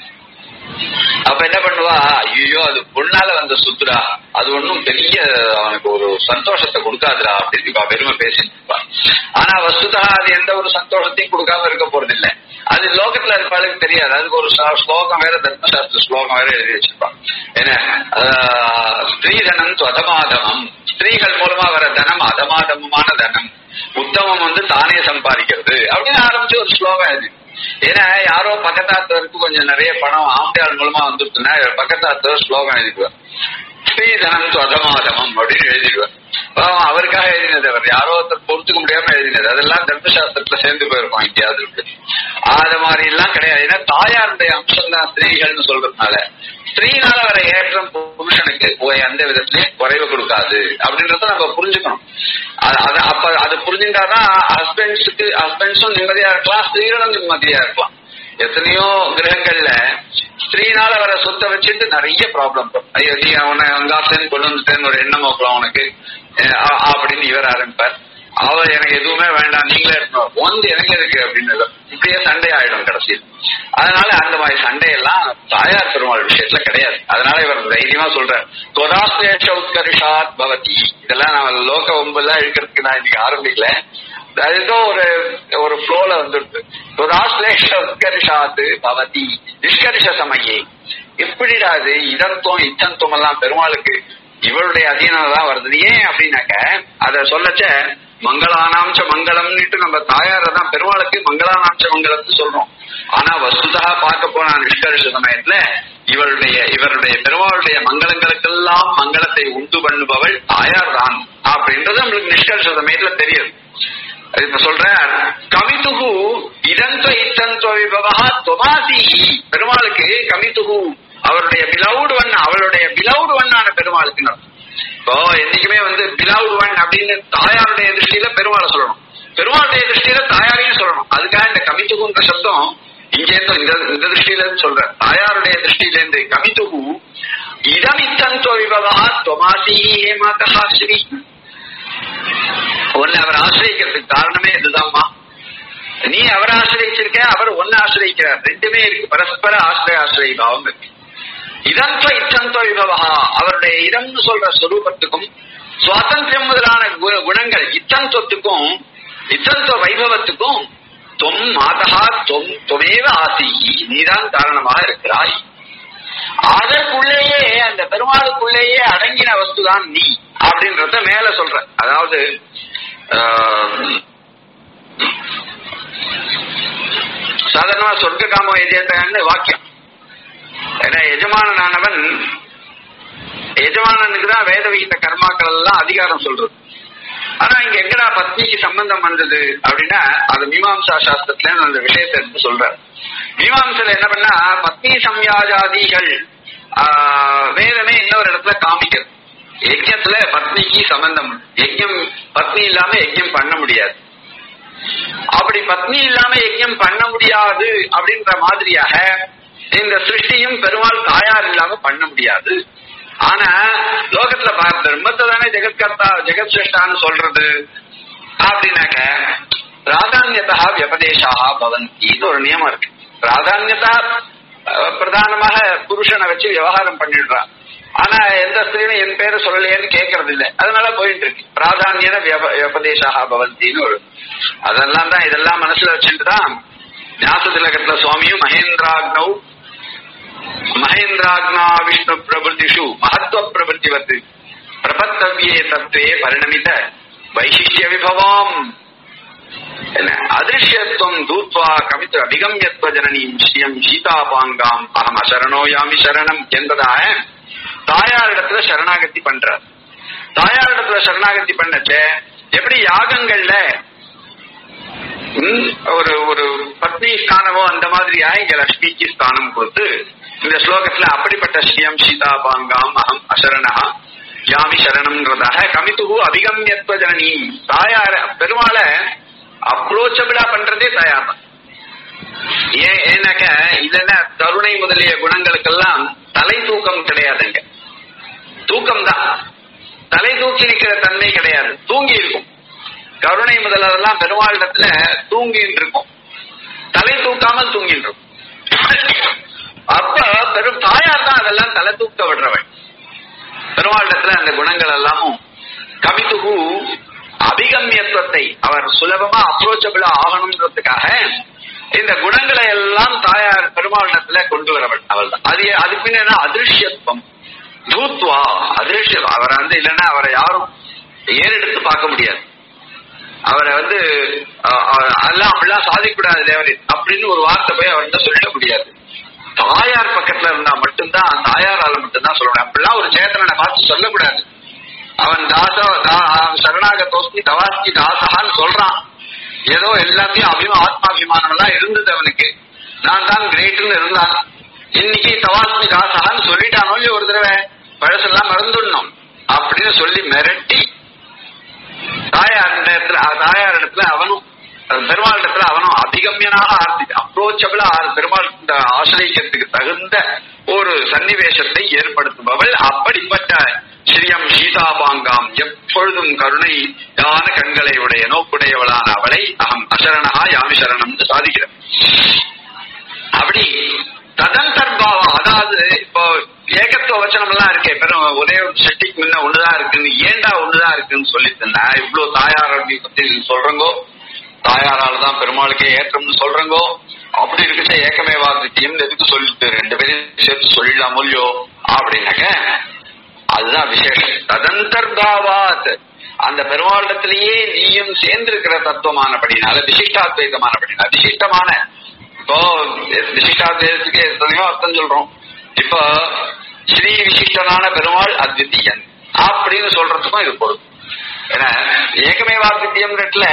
அப்ப என்ன பண்ணுவா ஐயோ அது பொண்ணால வந்த சுத்துடா அது ஒண்ணும் பெரிய அவனுக்கு ஒரு சந்தோஷத்தை கொடுக்காதுடா அப்படின்னு இவ பெருமை பேசிட்டு இருப்பா ஆனா வஸ்துதா அது எந்த ஒரு சந்தோஷத்தையும் கொடுக்காம இருக்க போறது இல்ல அது லோகத்துல இருப்பாளுக்கு தெரியாது அதுக்கு ஒரு ச- ஸ்லோகம் வேற தர்மசாஸ்திர ஸ்லோகம் வேற எழுதி வச்சிருப்பான் என்ன ஆஹ், ஸ்திரீதனம் அதமாதமம் ஸ்திரீகள் மூலமா வர தனம் அதமாதமமான தனம் உத்தமம் வந்து தானே சம்பாதிக்கிறது அப்படின்னு ஆரம்பிச்சு ஒரு ஸ்லோகம் எழுதி ஏன்னா யாரோ பக்கத்தாத்தவருக்கு கொஞ்சம் நிறைய பணம் ஆம்பியாள் மூலமா வந்துருச்சுன்னா பக்கத்தாத்தவர் ஸ்லோகம் எழுதிடுவார் ஸ்ரீதனம் அதமாதமம் அப்படின்னு எழுதிடுவார் பாவம் அவருக்காக எழுதினது அவர் யாரோ ஒருத்தர் பொறுத்துக்க முடியாம எழுதினது அதெல்லாம் தர்மசாஸ்திரத்துல சேர்ந்து போயிருக்கோம் எங்கேயாவது இருக்கு அது மாதிரி எல்லாம் கிடையாது ஏன்னா தாயாருடைய அம்சம் தான் ஸ்திரீகள்னு சொல்றதுனால ஸ்திரீனால வர ஏற்றம் புருஷனுக்கு போய் அந்த விதத்திலயும் குறைவு கொடுக்காது அப்படின்றத நம்ம புரிஞ்சுக்கணும் அது- அது அப்ப அது புரிஞ்சுட்டாதான் ஹஸ்பண்ட்ஸுக்கு ஹஸ்பண்ட்ஸும் நிம்மதியா இருக்கலாம் ஸ்திரீகளும் நிம்மதியா இருக்கலாம் எத்தனையோ கிரகங்கள்ல ஸ்திரீனால வர சொத்தை வச்சுட்டு நிறைய ப்ராப்ளம் வரும் ஐயோ நீ அவனை அங்காசன் கொண்டு வந்துட்டேன்னு ஒரு எண்ணம் வைக்கலாம் அவனுக்கு அஹ் அ- அப்படின்னு இவர் ஆரம்பிப்பார் அவ எனக்கு எதுவுமே வேண்டாம் நீங்களே இருக்கணும் ஒன்று எனக்கு எதுக்கு அப்படின்னு இப்படியே சண்டை ஆயிடும் கடைசியில் அதனால அந்த மாதிரி சண்டையெல்லாம் தாயார் பெருமாள் விஷயத்துல கிடையாது அதனால இவர் தைரியமா சொல்றார் தொதாஸ்லேஷ உத்கரிஷாத் பவதி இதெல்லாம் நான் லோக ஒம்பெல்லாம் இழுக்கிறதுக்கு நான் இன்னைக்கு ஆரம்பிக்கல அது ஏதோ ஒரு ஒரு ஃப்ளோல வந்துடுது தொதாஸ்லேஷ உத்கரிஷாத் பவதி நிஷ்கரிஷ சமயே எப்படிடா அது இதத்துவம் இச்சத்துவம் எல்லாம் பெருமாளுக்கு இவருடைய அதீனம் தான் வருது ஏன் அப்படின்னாக்க அத சொல்லச்ச மங்களானாம்ச மங்களம்னுட்டு நம்ம தாயார தான் பெருமாளுக்கு மங்களானாம்ச மங்களம்னு சொல்றோம் ஆனா வஸ்துதா பார்க்க போன நிஷ்கர்ஷ சமயத்துல இவருடைய இவருடைய பெருமாளுடைய மங்களங்களுக்கெல்லாம் மங்களத்தை உண்டு பண்ணுபவள் தாயார் தான் அப்படின்றது நம்மளுக்கு நிஷ்கர்ஷ சமயத்துல தெரியுது அது இப்ப சொல்ற கவித்துகு இதந்தோ இத்தந்தோ விபவா தொமாசிஹி பெருமாளுக்கு கவித்துகு அவருடைய பிலவுடு வண்ண அவளுடைய பிலவுடு வண்ணான பெருமாளுக்கு அர்த்தம். இப்போ என்னைக்குமே வந்து பிலவுடு வன் அப்படின்னு தாயாருடைய திருஷ்டியில பெருமாளை சொல்லணும் பெருமாளுடைய திருஷ்டியில தாயாரையும் சொல்லணும் அதுக்காக இந்த கமித்துகுன்ற சப்தம் இங்கேருந்து இந்த இந்த திருஷ்டியில இருந்து சொல்ற தாயாருடைய திருஷ்டியில இருந்து கமித்துகு இதமித்தந்தோ விபவா தொமாசி ஏமாத்தா ஸ்ரீ உன்னை அவர் ஆசிரியக்கிறதுக்கு காரணமே இதுதான்மா நீ அவரை ஆசிரியச்சிருக்க அவர் ஒன்னு ஆசிரியக்கிறார் ரெண்டுமே இருக்கு பரஸ்பர ஆசிரிய ஆசிரிய பாவம் இருக்கு இதந்தோ இத்தந்தோ விபவா அவருடைய இதம்னு சொல்ற ஸ்வரூபத்துக்கும் சுவாதந்திரம் முதலான கு- குணங்கள் இத்தந்தத்துக்கும் இத்தந்தோ வைபவத்துக்கும் தொம் மாதா தொம் தொமேவ ஆசி நீதான் காரணமாக இருக்கிறாய் அதற்குள்ளேயே அந்த பெருமாளுக்குள்ளேயே அடங்கின வஸ்துதான் நீ அப்படின்றத மேல சொல்ற அதாவது ஆஹ், சாதாரணமா சொர்க்க காம எஜேத்தன்னு வாக்கியம் ஏன்னா எஜமானனானவன் எஜமானனுக்கு தான் வேத விகித கர்மாக்கள் எல்லாம் அதிகாரம் சொல்றது ஆனா இங்க எங்கடா பத்னிக்கு சம்பந்தம் வந்தது அப்படின்னா அது மீமாம்சா சாஸ்திரத்துல அந்த விஷயத்தை எடுத்து சொல்றார் மீமாம்சல என்ன பண்ணா பத்னி சம்யாஜாதிகள் ஆஹ், வேதமே இன்னொரு இடத்துல காமிக்கிறது யஜ்ஞத்துல பத்னிக்கு சம்பந்தம் உண்டு. யஜ்ஞம் பத்னி இல்லாம யஜ்ஞம் பண்ண முடியாது அப்படி பத்னி இல்லாம யஜ்ஞம் பண்ண முடியாது அப்படின்ற மாதிரியாக இந்த சிருஷ்டியும் பெருமாள் தாயார் இல்லாம பண்ண முடியாது ஆனா லோகத்துல பா- பிரம்மத்தை தானே ஜெகத்கர்த்தா ஜெகத் சிருஷ்டான்னு சொல்றது அப்படின்னாக்க பிராதான்யதா வியபதேசாக பவந்தி இது ஒரு நியமம் இருக்கு பிராதான்யதா அஹ், பிரதானமாக புருஷனை வச்சு விவகாரம் பண்ணிடுறான் ஆனா எந்த ஸ்திரீனும் என் பேரை சொல்லலையேன்னு கேட்கறது இல்ல அதனால போயிட்டு இருக்கு பிராதான்யன வியப- வியபதேசாக பவந்தின்னு ஒரு அதெல்லாம் தான் இதெல்லாம் மனசுல வச்சுட்டு தான் ஞாச திலகத்துல சுவாமியும் மகேந்திராக்னௌ மகேந்திராக்னா விஷ்ணு பிரபுதிஷு மகத்துவ பிரபுத்திவத் பிரபத்தவியே தத்துவே பரிணமித வைசிஷ்ய விபவாம் என்ன அதிருஷ்யத்துவம் தூத்வா கவித்து அபிகமியத்துவ ஜனனீம் ஸ்ரீயம் சீதாபாங்காம் அகம் அசரணோ யாமி சரணம் என்பதாக தாயாரிடத்துல சரணாகதி பண்றார் தாயாரிடத்துல சரணாகதி பண்ணச்ச எப்படி யாகங்கள்ல ம், ஒரு ஒரு பத்னி ஸ்தானமோ அந்த மாதிரியா இங்க லட்சுமிக்கு ஸ்தானம் கொடுத்து இந்த ஸ்லோகத்துல அப்படிப்பட்ட ஸ்ரீயம் சீதாபாங்காம் அகம் அசரணா யாமி சரணம்ன்றதாக கமித்துகு அபிகமியத்துவ ஜனனி தாயார பெருமாள அப்ரோச்சபிளா பண்றதே தாயார் தான் ஏன் ஏன்னாக்க இதுல கருணை முதலிய குணங்களுக்கெல்லாம் தலை தூக்கம் கிடையாதுங்க தூக்கம் தான் தலை தூக்கி நிக்கிற தன்மை கிடையாது தூங்கி இருக்கும் கருணை முதலெல்லாம் பெருமாளிடத்துல தூங்கிட்டு இருக்கும் தலை தூக்காமல் தூங்கிட்டு இருக்கும் அப்ப பெரும் தாயார் தான் அதெல்லாம் தலை தூக்க விடுறவன் பெருமாளிடத்துல அந்த குணங்கள் எல்லாமும் கவித்துகு அபிகமியத்துவத்தை அவர் சுலபமா அப்ரோச்சபிளா ஆகணுன்றதுக்காக இந்த குணங்களை எல்லாம் தாயார் பெருமாளிடத்துல கொண்டு வரவள் அவள் தான் அது அது பின்ன என்ன அதிருஷ்யத்துவம் தூத்வா அதிருஷ்யம் அவரை வந்து இல்லைன்னா அவரை யாரும் ஏறெடுத்து பார்க்க முடியாது அவரை வந்து அஹ், அஹ், அதெல்லாம் அப்படிலாம் சாதிக்கூடாது தேவரி அப்படின்னு ஒரு வார்த்தை போய் அவர்கிட்ட சொல்லிட முடியாது தாயார் பக்கத்துல இருந்தா மட்டும்தான் தாயாரால மட்டும்தான் சொல்லணும் அப்படிலாம் ஒரு சேத்தனை பார்த்து சொல்லக்கூடாது அவன் தாச தா- அவன் சரணாகதோஸ்மி தவாஸ்கி தாசகான்னு சொல்றான் ஏதோ எல்லாத்தையும் அபிமா ஆத்மாபிமானம் எல்லாம் இருந்தது அவனுக்கு நான் தான் கிரேட்னு இருந்தான் இன்னைக்கு தவாஸ்மி தாசகான்னு சொல்லிட்டானோ இல்லையோ ஒரு தடவை பழசெல்லாம் மறந்துடணும் அப்படின்னு சொல்லி மிரட்டி தாயார் இடத்துல தாயார் இடத்துல அவனும் அஹ் பெருமாள் இடத்துல அவனும் அதிகம்யனாக ஆர்த்தி அப்ரோச்சபிளா பெருமாள் இந்த ஆசிரியத்துக்கு தகுந்த ஒரு சன்னிவேசத்தை ஏற்படுத்துபவள் அப்படிப்பட்ட ஸ்ரீயம் சீதாபாங்காம் எப்பொழுதும் கருணை யான கண்களை உடைய நோக்குடையவளான அவளை அகம் அசரணா யாமி சரணம்னு சாதிக்கிறேன் அப்படி ததந்தர்பாவம் அதாவது இப்போ ஏகத்துவ வச்சனம் எல்லாம் இருக்கே பெரும் ஒரே ஒரு செட்டிக்கு முன்ன ஒண்ணுதான் இருக்குன்னு ஏண்டா ஒண்ணுதான் இருக்குன்னு சொல்லிட்டு இவ்வளவு தாயார் பத்தி சொல்றங்கோ தாயாரால தான் பெருமாளுக்கே ஏற்றம்னு சொல்றங்கோ அப்படி இருக்குச்ச ஏக்கமே வாதித்தியம் எதுக்கு சொல்லிட்டு ரெண்டு பேரையும் சேர்த்து சொல்லிடலாம் இல்லையோ அப்படின்னாக்க அதுதான் விசேஷம் ததந்தர்பாவாத் அந்த பெருமாளிடத்திலேயே நீயும் சேர்ந்திருக்கிற தத்துவமானபடினால விசிஷ்டாத்வைதமானபடினால விசிஷ்டமான இப்போ விசிஷ்டாத்வைதத்துக்கு எத்தனையோ அர்த்தம் சொல்றோம் இப்போ ஸ்ரீ விசிஷ்டனான பெருமாள் அத்விதீயன் அப்படின்னு சொல்றதுக்கும் இது பொருள் ஏன்னா ஏகமேவா அத்விதீயம்ன்றதுல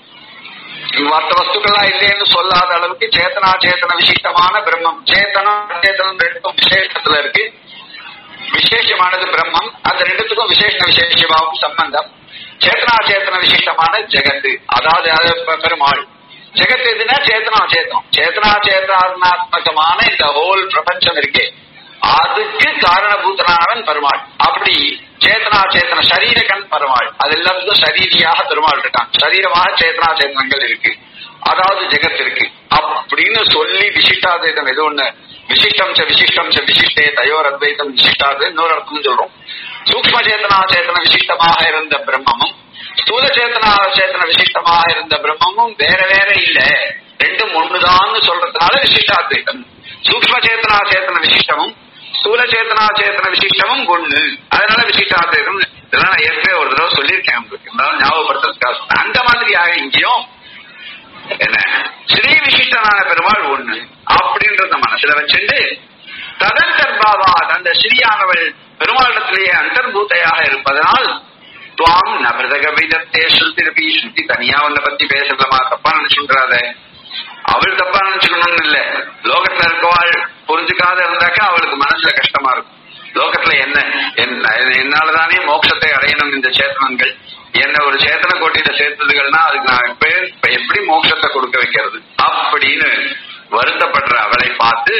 மற்ற வஸ்துக்கள்லாம் இல்லைன்னு சொல்லாத அளவுக்கு சேத்தனா சேத்தன விசிஷ்டமான பிரம்மம் சேத்தனா சேத்தனம் ரெண்டும் விசேஷத்துல இருக்கு விசேஷமானது பிரம்மம் அந்த ரெண்டுத்துக்கும் விசேஷ விசேஷமாவும் சம்பந்தம் சேத்தனா சேத்தன விசிஷ்டமான ஜெகத்து அதாவது அது பெ- பெருமாள் ஜெகத் எதுனா சேத்தனா சேத்தனம் சேத்தனா சேத்தனாத்மகமான இந்த ஹோல் பிரபஞ்சம் இருக்கே அதுக்கு காரணபூதனானவன் பெருமாள் அப்படி சேத்தனா சேத்தன சரீரகன் பெருமாள் அது எல்லாத்துக்கும் சரீரியாக பெருமாள் இருக்கான் சரீரமாக சேத்தனா சேத்தனங்கள் இருக்கு அதாவது ஜெகத் இருக்கு அப்படின்னு சொல்லி விசிஷ்டாத்வைதம் எது ஒண்ணு விசிஷ்டம் ச விசிஷ்டம் ச விசிஷ்டே தயோர் அத்வைதம் விசிஷ்டாது இன்னொரு அர்த்தம் சொல்றோம் சூக்ம சேத்தனா சேத்தன விசிஷ்டமாக இருந்த பிரம்மமும் ஸ்தூல சேத்தனா சேத்தன விசிஷ்டமாக இருந்த பிரம்மமும் வேற வேற இல்ல ரெண்டும் ஒண்ணுதான்னு சொல்றதுனால விசிஷ்டாத்வைதம் சூக்ம சேத்தனா சேத்தன விசிஷ்டமும் ஸ்தூல சேத்தனா சேத்தன விசிஷ்டமும் ஒண்ணு அதனால விசிஷ்டாத்வைதம் இதெல்லாம் நான் ஏற்கனவே ஒரு தடவை சொல்லியிருக்கேன் உங்களுக்கு இருந்தாலும் ஞாபகப்படுத்துறதுக்காக சொன்னேன். அந்த மாதிரியாக இங்கேயும் என்ன ஸ்ரீ விசிஷ்டனான பெருமாள் ஒண்ணு அப்படின்றத மனசுல வச்சுட்டு ததந்தர்பாவா அந்த ஸ்ரீயானவள் பெருமாளிடத்திலேயே அந்தர்பூத்தையாக இருப்பதனால் துவாம் நபிரதக விதத்தே ஸ்ருதிரபி ஸ்ருதி தனியா உன்னை பத்தி பேசலாமா தப்பா நினைச்சுன்றாத அவள் தப்பா நினைச்சுக்கணும்னு இல்ல லோகத்துல இருக்கவாள் புரிஞ்சுக்காத இருந்தாக்கா அவளுக்கு மனசுல கஷ்டமா இருக்கும் லோகத்துல என்ன என்ன- என்னாலதானே மோட்சத்தை அடையணும் இந்த சேத்தனங்கள் என்ன ஒரு சேத்தன கோட்டியில சேர்த்ததுகள்னா அதுக்கு நான் எப்ப இப்ப எப்படி மோட்சத்தை கொடுக்க வைக்கிறது அப்படின்னு வருத்தப்படுற அவளை பார்த்து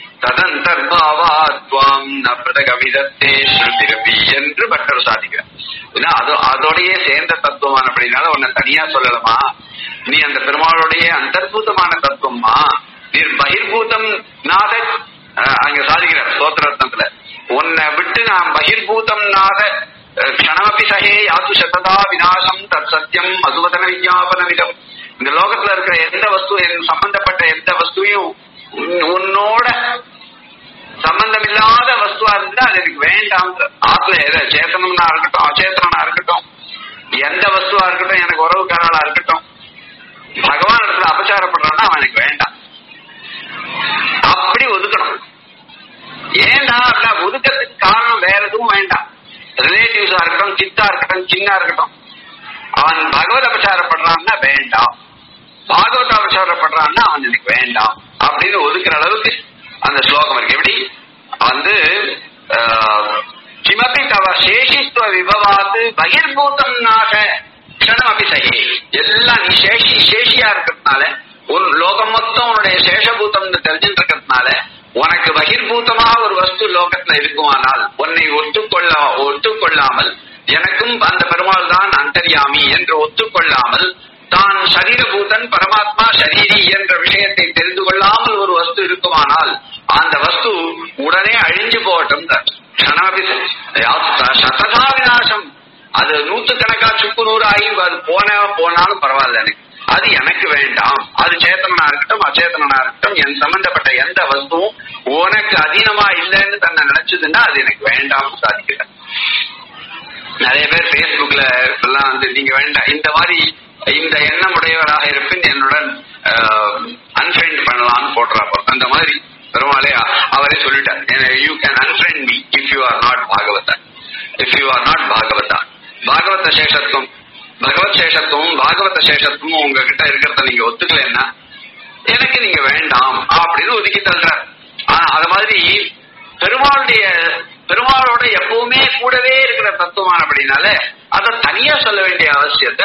ததந்தர்பாவாத்வாம் நப்ரத கவிதத்தே ஸ்ருதிரபி என்று பட்டர் சாதிக்கிறார் ஏன்னா அது அதோடயே சேர்ந்த தத்துவமான அப்படின்னால உன்னை தனியா சொல்லலாமா நீ அந்த பெருமாளுடைய அந்தர்பூதமான தத்துவமா நீ பகிர்பூதம் நாத அஹ், அங்க சாதிக்கிறார் ஸ்தோத்திரத்னத்துல உன்னை விட்டு நான் பகிர்பூதம் நாத அஹ், க்ஷணமபி சகே யாத்து சததா விநாசம் தத் சத்தியம் மதுவதன விஜாபனவிதம் இந்த லோகத்துல இருக்கிற எந்த வஸ்து என் சம்பந்தப்பட்ட எந்த வஸ்துவையும் உன்- உன்னோட சம்பந்தம் இல்லாத வஸ்துவா இருந்தா அது எனக்கு வேண்டாம் ஆத்ல எதை சேத்தனம்னா இருக்கட்டும் அச்சேத்தனா இருக்கட்டும் எந்த வஸ்துவா இருக்கட்டும் எனக்கு உறவுக்காரனா இருக்கட்டும் பகவான் இடத்துல அபச்சாரப்படுறான்னா அவன் எனக்கு வேண்டாம் அப்படி ஒதுக்கணும் ஏண்டா அப்படின்னா ஒதுக்கிறதுக்கு காரணம் வேற எதுவும் வேண்டாம் ரிலேட்டிவ்ஸா இருக்கட்டும் சித்தா இருக்கட்டும் சின்னா இருக்கட்டும் அவன் பகவத் அபச்சாரப்படுறான்னா வேண்டாம் பாகவத அபச்சாரப்படுறான்னா அவன் எனக்கு வேண்டாம் அப்படின்னு ஒதுக்குற அளவுக்கு அந்த ஸ்லோகம் இருக்கு எப்படி வந்து ஆஹ், கிமபி தவ சேஷித்துவ விபவாத்து பகிர்பூதம் நாக க்ஷணமபி சகி எல்லாம் நீ சேஷி சேஷியா இருக்கிறதுனால உன் லோகம் மொத்தம் உன்னுடைய சேஷபூதம்னு தெரிஞ்சுட்டு இருக்கிறதுனால உனக்கு பகிர்பூதமாக ஒரு வஸ்து லோகத்துல இருக்குமானால் உன்னை ஒத்துக்கொள்ள ஒத்துக்கொள்ளாமல் எனக்கும் அந்த பெருமாள் தான் அந்தர்யாமி என்று ஒத்துக்கொள்ளாமல் தான் சரீரபூதன் பரமாத்மா சரீரி என்ற விஷயத்தை தெரிந்து கொள்ளாமல் ஒரு வஸ்து இருக்குமானால் அந்த வஸ்து உடனே அழிஞ்சு போகட்டும் க்ஷணாபி சததா விநாசம் அது நூத்துக்கணக்கா சுக்கு நூறு ஆகி அது போன போனாலும் பரவாயில்ல எனக்கு அது எனக்கு வேண்டாம் அது சேத்தனா இருக்கட்டும் அச்சேதனா இருக்கட்டும் என் சம்பந்தப்பட்ட எந்த வஸ்துவும் உனக்கு அதீனமா இல்லைன்னு தன்னை நினைச்சதுன்னா அது எனக்கு வேண்டாம் சாதிக்கிறேன் நிறைய பேர் Facebookல எல்லாம் வந்து நீங்க வேண்டாம் இந்த மாதிரி இந்த எண்ணம் உடையவராக இருப்பின் என்னுடன் அன்ஃப்ரெண்ட் பண்ணலாம்னு போடுறாப்போ அந்த மாதிரி பெருமாளே அவரே சொல்லிட்டார் you can unfriend me if you are not பாகவதன் இஃப் யூ ஆர் நாட் பாகவதா பாகவத சேஷத்துவம் பகவத் சேஷத்துவம் பாகவத சேஷத்துவம் உங்ககிட்ட இருக்கிறத நீங்க ஒத்துக்கலைன்னா எனக்கு நீங்க வேண்டாம் அப்படின்னு ஒதுக்கி தள்ளுறார் ஆனா அது மாதிரி பெருமாளுடைய பெருமாளோட எப்பவுமே கூடவே இருக்கிற தத்துவமான அப்படின்னால அதை தனியா சொல்ல வேண்டிய அவசியத்தை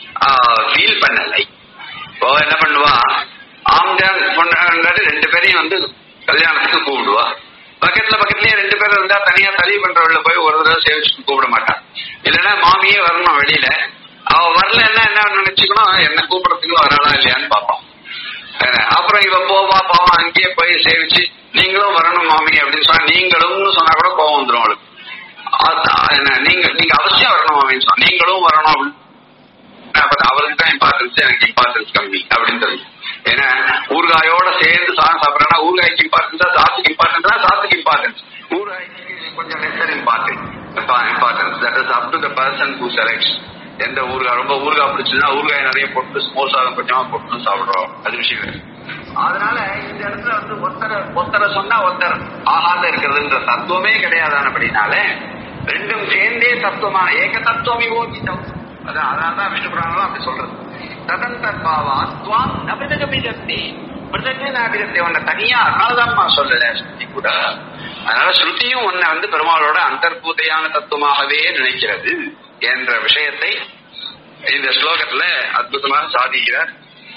ஃபீல் பண்ணலை இப்போ என்ன பண்ணுவா ஆம்ஜான் பொண்ணு ரெண்டு பேரையும் வந்து கல்யாணத்துக்கு கூப்பிடுவா பக்கத்துல பக்கத்துலயே ரெண்டு பேரும் இருந்தா தனியா தலி பண்றவள்ள போய் ஒரு தடவை சேவிச்சு கூப்பிட மாட்டான் இல்லைன்னா மாமியே வரணும் வெளியில அவ வரலன்னா என்ன நினைச்சுக்கணும் என்ன கூப்பிடறதுக்கு வராளா இல்லையான்னு பார்ப்போம் அஹ் அப்புறம் இவ போவா பாவம் அங்கேயே போய் சேவிச்சு நீங்களும் வரணும் மாமி அப்படின்னு சொன்னா நீங்களும் சொன்னா கூட கோவம் வந்துடும் அவளுக்கு அதான் என்ன, நீங்க நீங்க அவசியம் வரணும் மாமின்னு சொன்னா நீங்களும் வரணும் அப்படின்னு அப்ப அவருக்கு தான் இம்பார்ட்டன்ஸ் எனக்கு இம்பார்ட்டன்ஸ் கம்மி அப்படின்னு தெரியும் ஏன்னா ஊறுகாயோட சேர்ந்து சாதம் சாப்பிட்றேன்னா ஊறுகாய்க்கு இம்பார்ட்டன்ஸா சாத்துக்கு இம்பார்ட்டன்ஸா சாத்துக்கு இம்பார்ட்டன்ஸ் ஊறுகாய்க்கு கொஞ்சம் lesser important importance that is up to the person who selects எந்த ஊறுகாய் ரொம்ப ஊறுகாய் பிடிச்சதுன்னா ஊறுகாய் நிறைய போட்டு ஸ்மோல் சாதம் கொஞ்சமா போட்டு சாப்பிடுறோம் அது விஷயம் வேறு. அதனால இந்த இடத்துல வந்து ஒத்தர ஒத்தர சொன்னா ஒத்தர் ஆகாத இருக்கிறதுன்ற தத்துவமே கிடையாதானபடினால ரெண்டும் சேர்ந்தே தத்துவமான ஏக தத்துவம் விவோகிதம் அதான் அதான் விஷ்ணு புராணம் அப்படி சொல்றது ததந்தர் பாவா துவாம் நபிதகபிதத்தி பிரதக்கு நாபிதத்தை உன்னை தனியா அதனாலதான்மா சொல்லல ஸ்ருதி கூட அதனால ஸ்ருதியும் உன்னை வந்து பெருமாளோட அந்தர்பூதையான தத்துவமாகவே நினைக்கிறது என்ற விஷயத்தை இந்த ஸ்லோகத்துல அற்புதமாக சாதிக்கிறார்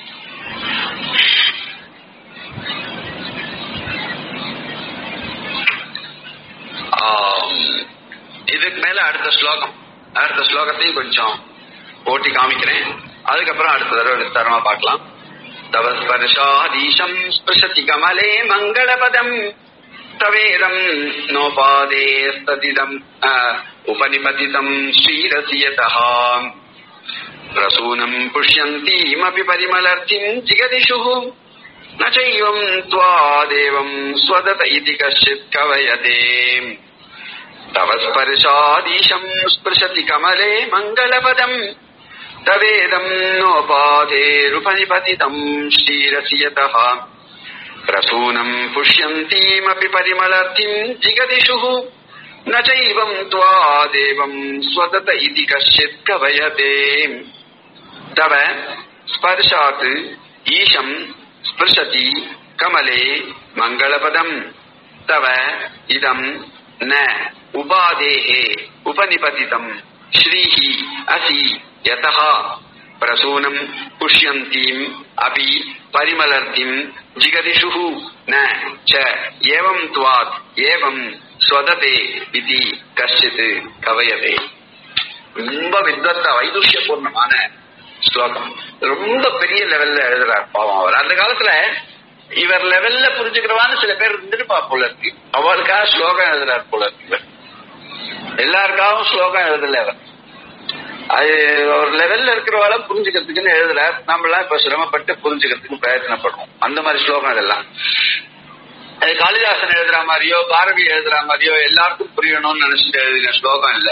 ஆம், இதுக்கு மேல அடுத்த ஸ்லோகம் அடுத்த ஸ்லோகத்தையும் கொஞ்சம் ஓட்டி காமிக்கிறேன் அதுக்கப்புறம் அடுத்த தடவை விஸ்தாரமா பார்க்கலாம் தவஸ்பர்ஷாதீசம் ஸ்பிருஷதி கமலே மங்களபதம் தவேதம் நோபாதே ஸ்ததிதம் உபனிபதிதம் ஸ்ரீரசியதஹாம் प्रसूनम् पुष्यन्तीमपि परिमलर्तिम् जिगदिषुः न चैवम् त्वादेवम् स्वदत इति कश्चित् कवयते तव स्पर्शादीशम् स्पृशति कमले मङ्गलपदम् तवेदम् नोपाधेरुपनिपतितम् श्रीरसि यतः प्रसूनम् पुष्यन्तीमपि परिमलर्तिम् जिगदिषुः न चैवम् त्वादेवम् स्वदत इति कश्चित् कवयते तव स्पर्शात् ईशम् स्पृशति कमले मङ्गलपदम् तव इदम् न उपादेः उपनिपतितम् श्रीः असि यतः प्रसूनम् पुष्यन्तीम् अपि परिमलर्तिम् जिगदिषुः न च एवम् त्वात् एवम् ஸ்வததே இது கஷ்டித் கவயதே ரொம்ப வித்வத்த வைதுஷ்ய பூர்ணமான ஸ்லோகம் ரொம்ப பெரிய லெவல்ல எழுதுறார் பாவம் அவர் அந்த காலத்துல இவர் லெவல்ல புரிஞ்சுக்கிறவான்னு சில பேர் இருந்திருப்பா போல இருக்கு அவளுக்காக ஸ்லோகம் எழுதுறார் போல இருக்கு இவர் எல்லாருக்காகவும் ஸ்லோகம் எழுதல அவர் அது ஒரு லெவல்ல இருக்கிறவாள புரிஞ்சுக்கிறதுக்குன்னு எழுதுறார் நம்மளாம் இப்ப சிரமப்பட்டு புரிஞ்சுக்கிறதுக்கு பிரயத்தனப்படுறோம் அந்த மாதிரி ஸ்லோகம் இதெல்லாம் அது காளிதாசன் எழுதுற மாதிரியோ பாரதி எழுதுற மாதிரியோ எல்லாருக்கும் புரியணும்னு நினைச்சிட்டு எழுதின ஸ்லோகம் இல்ல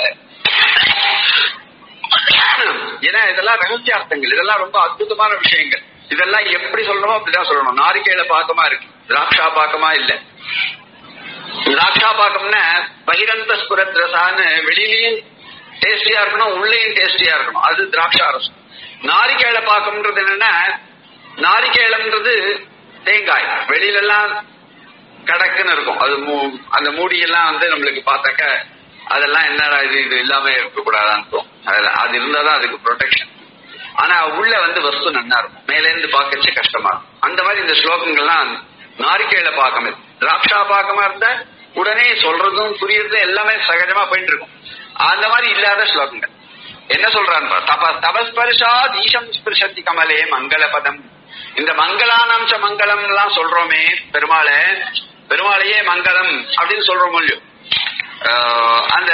ஏன்னா இதெல்லாம் ரகசியார்த்தங்கள் இதெல்லாம் ரொம்ப அற்புதமான விஷயங்கள் இதெல்லாம் எப்படி சொல்லணுமோ அப்படிதான் சொல்லணும் நாரிக்கையில பாக்கமா இருக்கு திராட்சா பாக்கமா இல்ல திராட்சா பாக்கம்னா பகிரந்த ஸ்புரத் ரசான்னு வெளியிலயும் டேஸ்டியா இருக்கணும் உள்ளேயும் டேஸ்டியா இருக்கணும் அது திராட்சா ரசம் நாரிக்கையில பாக்கம்ன்றது என்னன்னா நாரிக்கையிலன்றது தேங்காய் வெளியில எல்லாம் கடக்குன்னு இருக்கும் அது மூ- அந்த மூடியெல்லாம் வந்து நம்மளுக்கு பார்த்தாக்க அதெல்லாம் என்னடா இது இது இல்லாம இருக்கக்கூடாதான்னு தோணும் அதுல அது இருந்தாதான் அதுக்கு ப்ரொடெக்ஷன் ஆனா உள்ள வந்து வஸ்து நன்னா இருக்கும் மேல இருந்து பார்க்கச்சு கஷ்டமா இருக்கும் அந்த மாதிரி இந்த ஸ்லோகங்கள்லாம் நாரிக்கையில பாக்கம் இருக்கு திராட்சா பாக்கமா இருந்தா உடனே சொல்றதும் புரியறதும் எல்லாமே சகஜமா போயிட்டு இருக்கும் அந்த மாதிரி இல்லாத ஸ்லோகங்கள் என்ன சொல்றான் பார். தப தபஸ்பர்ஷா தீஷம் ஸ்பிருஷத்தி கமலே மங்கள பதம் இந்த மங்களானாம்ச மங்களம் எல்லாம் சொல்றோமே பெருமாளை பெருமாளையே மங்களம் அப்படின்னு சொல்றோம் இல்லையோ ஆஹ் அந்த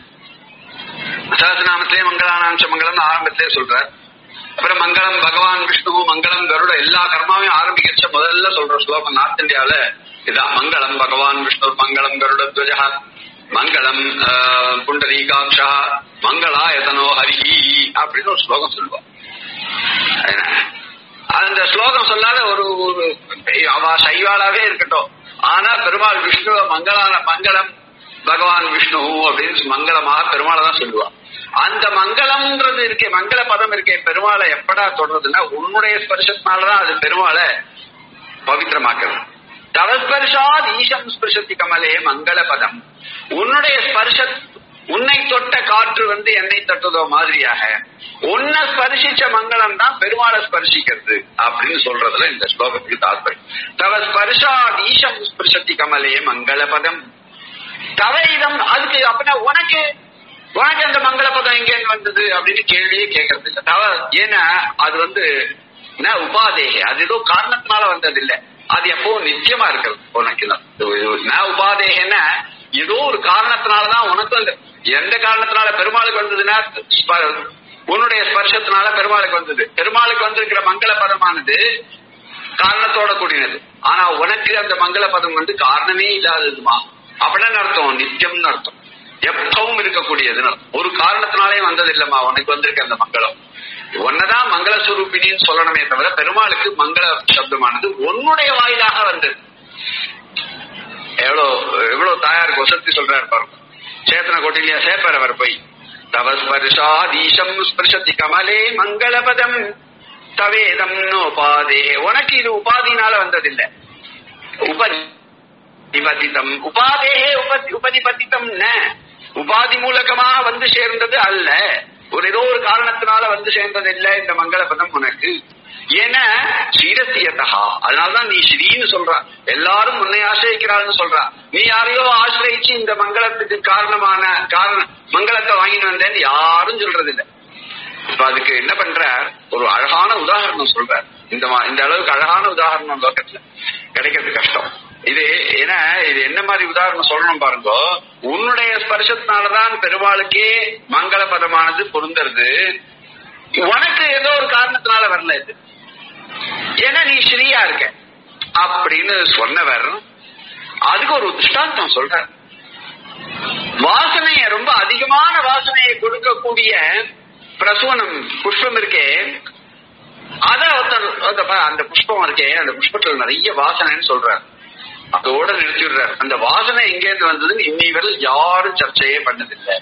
சகசநாமத்திலே மங்களானாம்ச மங்களம் ஆரம்பத்திலே சொல்றார் அப்புறம் மங்களம் பகவான் விஷ்ணு மங்களம் கருட எல்லா கர்மாவையும் ஆரம்பிக்கிறச்ச முதல்ல சொல்ற ஸ்லோகம் நார்த் இந்தியாவில இதான் மங்களம் பகவான் விஷ்ணு மங்களம் கருட துவஜா மங்களம் ஆஹ், புண்டரீகாட்சா மங்களாயதனோ ஹரிஹி அப்படின்னு ஒரு ஸ்லோகம் சொல்லுவான் என்ன? அந்த ஸ்லோகம் சொல்லாத ஒரு ஒரு அவ சைவாளாவே இருக்கட்டும் ஆனா பெருமாள் விஷ்ணு மங்களான மங்களம் பகவான் விஷ்ணு அப்படின்னு மங்களமாக பெருமாளை தான் சொல்லுவான் அந்த மங்களம்ன்றது இருக்கே மங்கள பதம் இருக்கே பெருமாளை எப்படா தொடர்றதுன்னா உன்னுடைய ஸ்பர்சத்தினாலதான் அது பெருமாளை பவித்திரமாக்குறது தவஸ்பர்ஷாத் ஈசம் ஸ்பர்ஷத்தி கமலே மங்கள பதம் உன்னுடைய ஸ்பர்ஷ உன்னை தொட்ட காற்று வந்து என்னை தொட்டதோ மாதிரியாக உன்னை ஸ்பர்சிச்ச மங்களம் தான் பெருமாளை ஸ்பர்சிக்கிறது அப்படின்னு சொல்றதுல இந்த ஸ்லோகத்துக்கு தாத்பரியம் தவ ஸ்பர்ஷாத் ஈசம் ஸ்பர்ஷத்தி கமலே மங்கள பதம் தவ இதம் அதுக்கு அப்படின்னா உனக்கு உனக்கு அந்த மங்கள பதம் எங்க வந்தது அப்படின்னு கேள்வியே கேட்கறது இல்ல தவ ஏன்னா அது வந்து என்ன உபாதேக அது ஏதோ காரணத்தினால வந்தது இல்ல அது எப்பவும் நித்தியமா இருக்கிறது உனக்கு தான். நான் உபாதேகன்னா ஏதோ ஒரு காரணத்தினாலதான் உனக்கு வந்து எந்த காரணத்தினால பெருமாளுக்கு வந்ததுன்னா ஸ்ப- உன்னுடைய ஸ்பர்ஷத்தினால பெருமாளுக்கு வந்தது பெருமாளுக்கு வந்திருக்கிற மங்கள பதமானது காரணத்தோட கூடினது ஆனா உனக்கு அந்த மங்கள பதம் வந்து காரணமே இல்லாததுமா அப்படின்னு அர்த்தம் நித்தியம்னு அர்த்தம் எப்பவும் இருக்கக்கூடியதுன்னு அர்த்தம். ஒரு காரணத்தினாலே வந்தது இல்லம்மா உனக்கு வந்திருக்க அந்த மங்களம் ஒன்னதான் மங்களஸ்வரூபிணின்னு சொல்லணுமே தவிர பெருமாளுக்கு மங்கள சப்தமானது உன்னுடைய வாயிலாக வந்தது எவ்வளவு எவ்வளவு தாயாருக்கு வசதி சொல்றாரு பாருங்க சேத்தன கோட்டிலியா சேப்பர் அவர் போய் தவ ஸ்பர்ஷாதீசம் ஸ்பிருஷதி கமலே மங்களபதம் தவேதம் நோபாதே உனக்கு இது உபாதினால வந்ததில்லை உபதி நிபதிதம் உபாதேகே உபதி உபதிபதிதம் ந உபாதி மூலகமாக வந்து சேர்ந்தது அல்ல ஒரு ஏதோ ஒரு காரணத்தினால வந்து சேர்ந்தது இல்ல இந்த மங்களபதம் உனக்கு ஏன்னா ஸ்ரீரசியதா அதனாலதான் நீ ஸ்ரீன்னு சொல்ற எல்லாரும் உன்னை ஆசிரியக்கிறாள்னு சொல்றா நீ யாரையோ ஆசிரியிச்சு இந்த மங்களத்துக்கு காரணமான காரணம் மங்களத்தை வாங்கிட்டு வந்தேன்னு யாரும் சொல்றது இல்ல இப்ப அதுக்கு என்ன பண்ற ஒரு அழகான உதாரணம் சொல்ற இந்த மா- இந்த அளவுக்கு அழகான உதாரணம் லோகத்துல கிடைக்கிறது கஷ்டம் இது ஏன்னா இது என்ன மாதிரி உதாரணம் சொல்லணும் பாருங்க உன்னுடைய ஸ்பர்சத்தினாலதான் பெருமாளுக்கே மங்கள பதமானது பொருந்துறது உனக்கு ஏதோ ஒரு காரணத்தினால வரல இது ஏன்னா நீ ஸ்ரீயா இருக்க அப்படின்னு சொன்னவர் அதுக்கு ஒரு திருஷ்டாந்தம் சொல்ற வாசனைய ரொம்ப அதிகமான வாசனையை கொடுக்கக்கூடிய பிரசூனம் புஷ்பம் இருக்கே அத ஒருத்தர் அந்த ப- அந்த புஷ்பம் இருக்கே அந்த புஷ்பத்துல நிறைய வாசனைன்னு சொல்றார் அதோட நிறுத்திடுறார் அந்த வாசனை எங்கேருந்து வந்ததுன்னு இன்னி வரை யாரும் சர்ச்சையே பண்ணதில்லை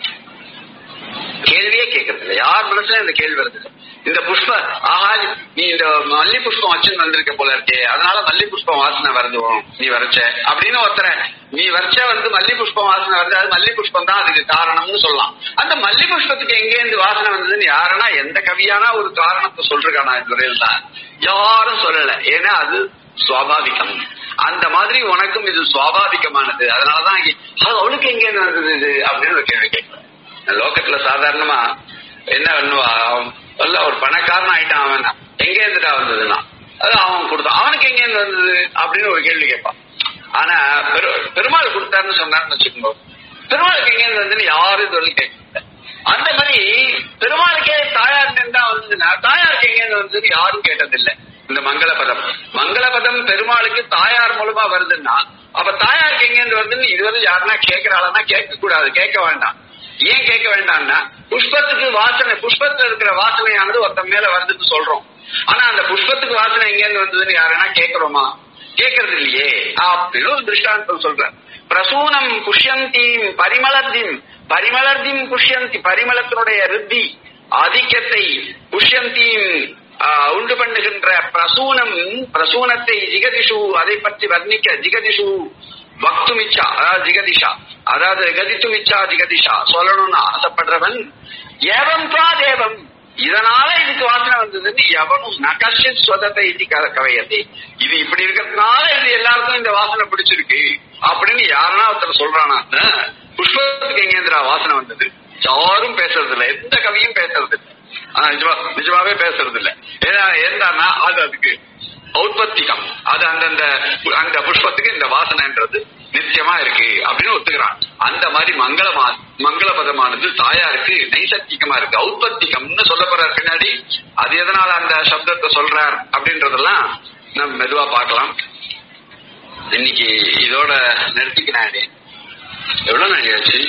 கேள்வியே கேட்கறது இல்லை யார் மனசுல இந்த கேள்வி வருது இல்ல. இந்த புஷ்ப ஆஹா நீ இந்த மல்லி புஷ்பம் வச்சுன்னு வந்திருக்க போல இருக்கே அதனால மல்லி புஷ்பம் வாசனை வருது உன் நீ வரைச்ச அப்படின்னு ஒருத்தர நீ வரைச்ச வந்து மல்லி புஷ்பம் வாசனை வருது அது மல்லி புஷ்பம் தான் அதுக்கு காரணம்னு சொல்லலாம் அந்த மல்லி புஷ்பத்துக்கு எங்கே இருந்து வாசனை வந்ததுன்னு யாருன்னா எந்த கவியானா ஒரு காரணத்தை சொல்றானா இதுவரையில் தான் யாரும் சொல்லல ஏன்னா அது சுவாபாவிகம் அந்த மாதிரி உனக்கும் இது சுவாபாவிகமானது அதனாலதான் இங்க, அது அவளுக்கு எங்க இருந்து வந்தது இது அப்படின்னு ஒரு கேள்வி கேட்கிறேன் லோகத்துல சாதாரணமா என்ன பண்ணுவா அவன் நல்ல ஒரு பணக்காரன் ஆயிட்டான் அவன் எங்க இருந்துட்டா வந்ததுன்னா அது அவன் கொடுத்தான் அவனுக்கு எங்க இருந்து வந்தது அப்படின்னு ஒரு கேள்வி கேட்பான் ஆனா பெரு பெருமாள் கொடுத்தாருன்னு சொன்னாருன்னு வச்சுக்கோங்க பெருமாளுக்கு எங்க இருந்து வந்ததுன்னு யாரும் இது வரைக்கும் கேட்கல அந்த மாதிரி பெருமாளுக்கே தாயார் இருந்தா வந்ததுன்னா தாயாருக்கு எங்க இருந்து வந்தது யாரும் கேட்டதில்லை இந்த மங்களபதம் மங்களபதம் பெருமாளுக்கு தாயார் மூலமா வருதுன்னா அப்ப தாயாருக்கு எங்க இருந்து வருதுன்னு இதுவரை யாருன்னா கேட்கிறாளன்னா கேட்க கூடாது கேட்க வேண்டாம் ஏன் கேட்க வேண்டாம்னா புஷ்பத்துக்கு வாசனை புஷ்பத்துல இருக்கிற வாசனையானது ஒருத்தன் மேல வருதுன்னு சொல்றோம் ஆனா அந்த புஷ்பத்துக்கு வாசனை எங்க இருந்து வந்ததுன்னு யாருன்னா கேட்கிறோமா கேட்கறது இல்லையே அப்படின்னு ஒரு திருஷ்டாந்தம் சொல்றேன் பிரசூனம் புஷ்யந்தீம் பரிமளர்திம் பரிமளர்திம் புஷ்யந்தி பரிமளத்தினுடைய ரித்தி ஆதிக்கத்தை புஷ்யந்தீம் ஆஹ், உண்டு பண்ணுகின்ற பிரசூனம் பிரசூனத்தை ஜிகதிஷு அதை பற்றி வர்ணிக்க ஜிகதிஷு வக்துமிச்சா அதாவது ஜிகதிஷா அதாவது கதித்துமிச்சா ஜிகதிஷா சொல்லணும்னு ஆசைப்படுறவன் ஏவம் துவா தேவம் இதனால இதுக்கு வாசனை வந்ததுன்னு எவனும் நகர்ஷித் ஸ்வதத்தை இது க- கவையத்தை இது இப்படி இருக்கிறதுனால இது எல்லாருக்கும் இந்த வாசனை பிடிச்சிருக்கு அப்படின்னு யாருன்னா ஒருத்தர் சொல்றானா புஷ்பத்துக்கு எங்கேந்திரா வாசனை வந்தது யாரும் பேசுறது இல்ல எந்த கவியும் பேசுறது இல்ல ஆனா நிஜமா நிஜமாவே பேசுறது இல்ல ஏன்னா என்னன்னா அது அதுக்கு ஔத்பத்திகம் அது அந்தந்த அந்த புஷ்பத்துக்கு இந்த வாசனைன்றது நிச்சயமா இருக்கு அப்படின்னு ஒத்துக்கிறான் அந்த மாதிரி மங்களமா மங்களபதமானது தாயாருக்கு நைசர்கிகமா இருக்கு ஔத்பத்திகம்னு சொல்ல போறார் பின்னாடி அது எதனால அந்த சப்தத்தை சொல்றார் அப்படின்றதெல்லாம் நம்ம மெதுவா பார்க்கலாம் இன்னைக்கு இதோட நிறுத்திக்கினாடி எவ்வளவு நாள் ஆச்சு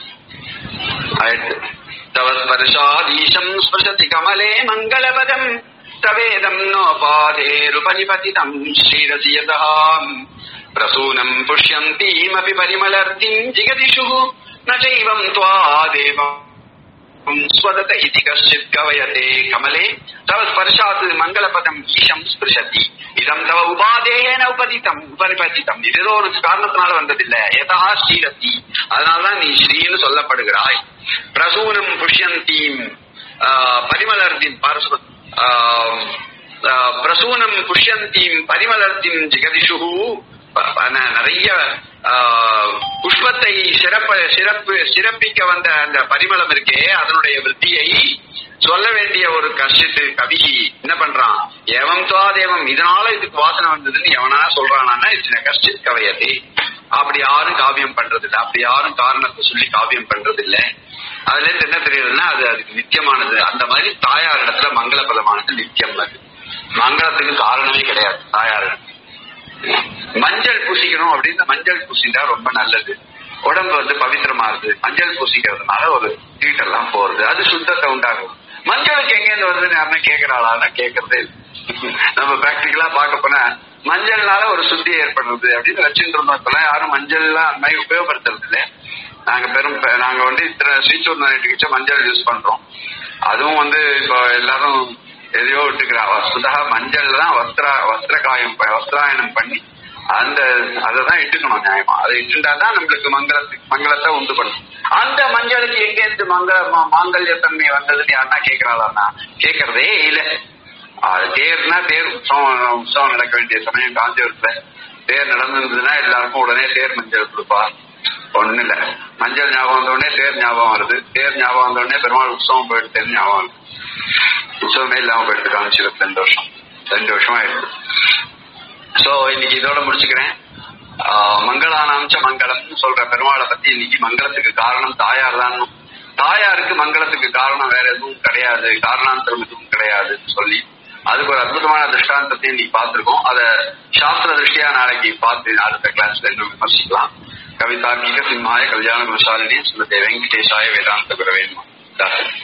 ஆயிடுத்து தவ ஸ்பர்ஷாதீசம் ஸ்பர்ஷதி கமலே மங்களபதம் தவேதம் நோபாதேருபனிபதிதம் ஸ்ரீரசியதாம் பிரசூனம் புஷ்யந்தீமபி பரிமலர்த்திம் ஜிகதிஷு ந சைவம் त्वादेवम् स्वदत इति कश्चित् कवयते कमले तव स्पर्शात् मङ्गलपदम् ईशम् स्पृशति இதம் தவ உபாதேன உபதித்தம் உபரிபதித்தம் இது ஏதோ ஒரு காரணத்தினால வந்ததில்ல எதா ஸ்ரீரத்தி அதனாலதான் நீ ஸ்ரீன்னு சொல்லப்படுகிறாய் பிரசூனம் புஷ்யந்தீம் ஆஹ், பரிமலர்த்திம் பரசு ஆஹ், ஆஹ், பிரசூனம் புஷ்யந்தீம் பரிமலர்த்திம் ஜிகதிஷு ப- ப- ந- நிறைய ஆஹ், புஷ்பத்தை சிறப்ப சிறப்பு சிறப்பிக்க வந்த அந்த பரிமளம் இருக்கே அதனுடைய விருத்தியை சொல்ல வேண்டிய ஒரு கஷ்டித்து கவி என்ன பண்றான் ஏவம் துவாதேவம் இதனால இதுக்கு வாசனை வந்ததுன்னு எவனா சொல்றானா இது கஷ்டித் கவையதே அப்படி யாரும் காவியம் பண்றது இல்ல அப்படி யாரும் காரணத்தை சொல்லி காவியம் பண்றது இல்ல அதுல இருந்து என்ன தெரியுதுன்னா அது அதுக்கு நித்தியமானது அந்த மாதிரி தாயார் இடத்துல மங்களபதமானது நித்தியம் அது மங்களத்துக்கு காரணமே கிடையாது தாயார் இடத்துல மஞ்சள் பூசிக்கணும் அப்படின்னு மஞ்சள் பூசிட்டா ரொம்ப நல்லது உடம்பு வந்து பவித்திரமா இருக்கு மஞ்சள் பூசிக்கிறதுனால ஒரு தீட்டெல்லாம் போறது அது சுத்தத்தை உண்டாகும் மஞ்சளுக்கு எங்க இருந்து வருதுன்னு யாருமே கேட்கறாளா கேட்கறதே இல்லை நம்ம பிராக்டிக்கலா பார்க்க போனா மஞ்சள்னால ஒரு சுத்தி ஏற்படுறது அப்படின்னு வச்சுட்டு இருந்தோம் இப்பெல்லாம் யாரும் மஞ்சள் எல்லாம் அந்த மாதிரி உபயோகப்படுத்துறது இல்லை நாங்க பெரும் நாங்க வந்து இத்தனை ஸ்ரீசூர் நைட்டுக்கு மஞ்சள் யூஸ் பண்றோம் அதுவும் வந்து இப்போ எல்லாரும் எதையோ விட்டுக்கிறா வசுதா மஞ்சள் தான் வஸ்திர வஸ்திர காயம் ப- வஸ்திராயணம் பண்ணி அந்த அதை தான் இட்டுக்கணும் நியாயமா அதை இட்டுண்டா தான் நம்மளுக்கு மங்களத்துக்கு மங்களத்தை உண்டு பண்ணும் அந்த மஞ்சளுக்கு எங்க இருந்து மங்கள மா- மாங்கல்யத்தன்மை வந்ததுன்னு யாருன்னா கேட்கிறாளான்னா கேட்கறதே இல்ல அது தேர்னா தேர் உற்சவம் உற்சவம் நடக்க வேண்டிய சமயம் காஞ்சிபுரத்துல தேர் நடந்திருந்ததுன்னா எல்லாருக்கும் உடனே தேர் மஞ்சள் கொடுப்பா ஒண்ணு இல்ல மஞ்சள் ஞாபகம் வந்த உடனே தேர் ஞாபகம் வருது தேர் ஞாபகம் வந்த உடனே பெருமாள் உற்சவம் போயிட்டு தேர் ஞாபகம் வருது உற்சவமே இல்லாம போயிட்டு காமிச்சிருக்கு ரெண்டு வருஷம் ரெண்டு வருஷமா இருக்கு சோ இன்னைக்கு இதோட முடிச்சுக்கிறேன் ஆஹ் மங்களானாம்ச மங்களம்னு சொல்ற பெருமாளை பத்தி இன்னைக்கு மங்களத்துக்கு காரணம் தாயார் தான் தாயாருக்கு மங்களத்துக்கு காரணம் வேற எதுவும் கிடையாது காரணாந்தரம் எதுவும் கிடையாதுன்னு சொல்லி அதுக்கு ஒரு அற்புதமான திருஷ்டாந்தத்தை இன்னைக்கு பார்த்திருக்கோம் அத சாஸ்திர திருஷ்டியா நாளைக்கு பார்த்து அடுத்த கிளாஸ்ல இன்னும் விமர்சிக்கலாம் கவிதார்க்கிக சிம்மாய கல்யாண குணசாலினி சுமதே வெங்கடேஷாய வேதாந்த குரவே நமः. தாசன்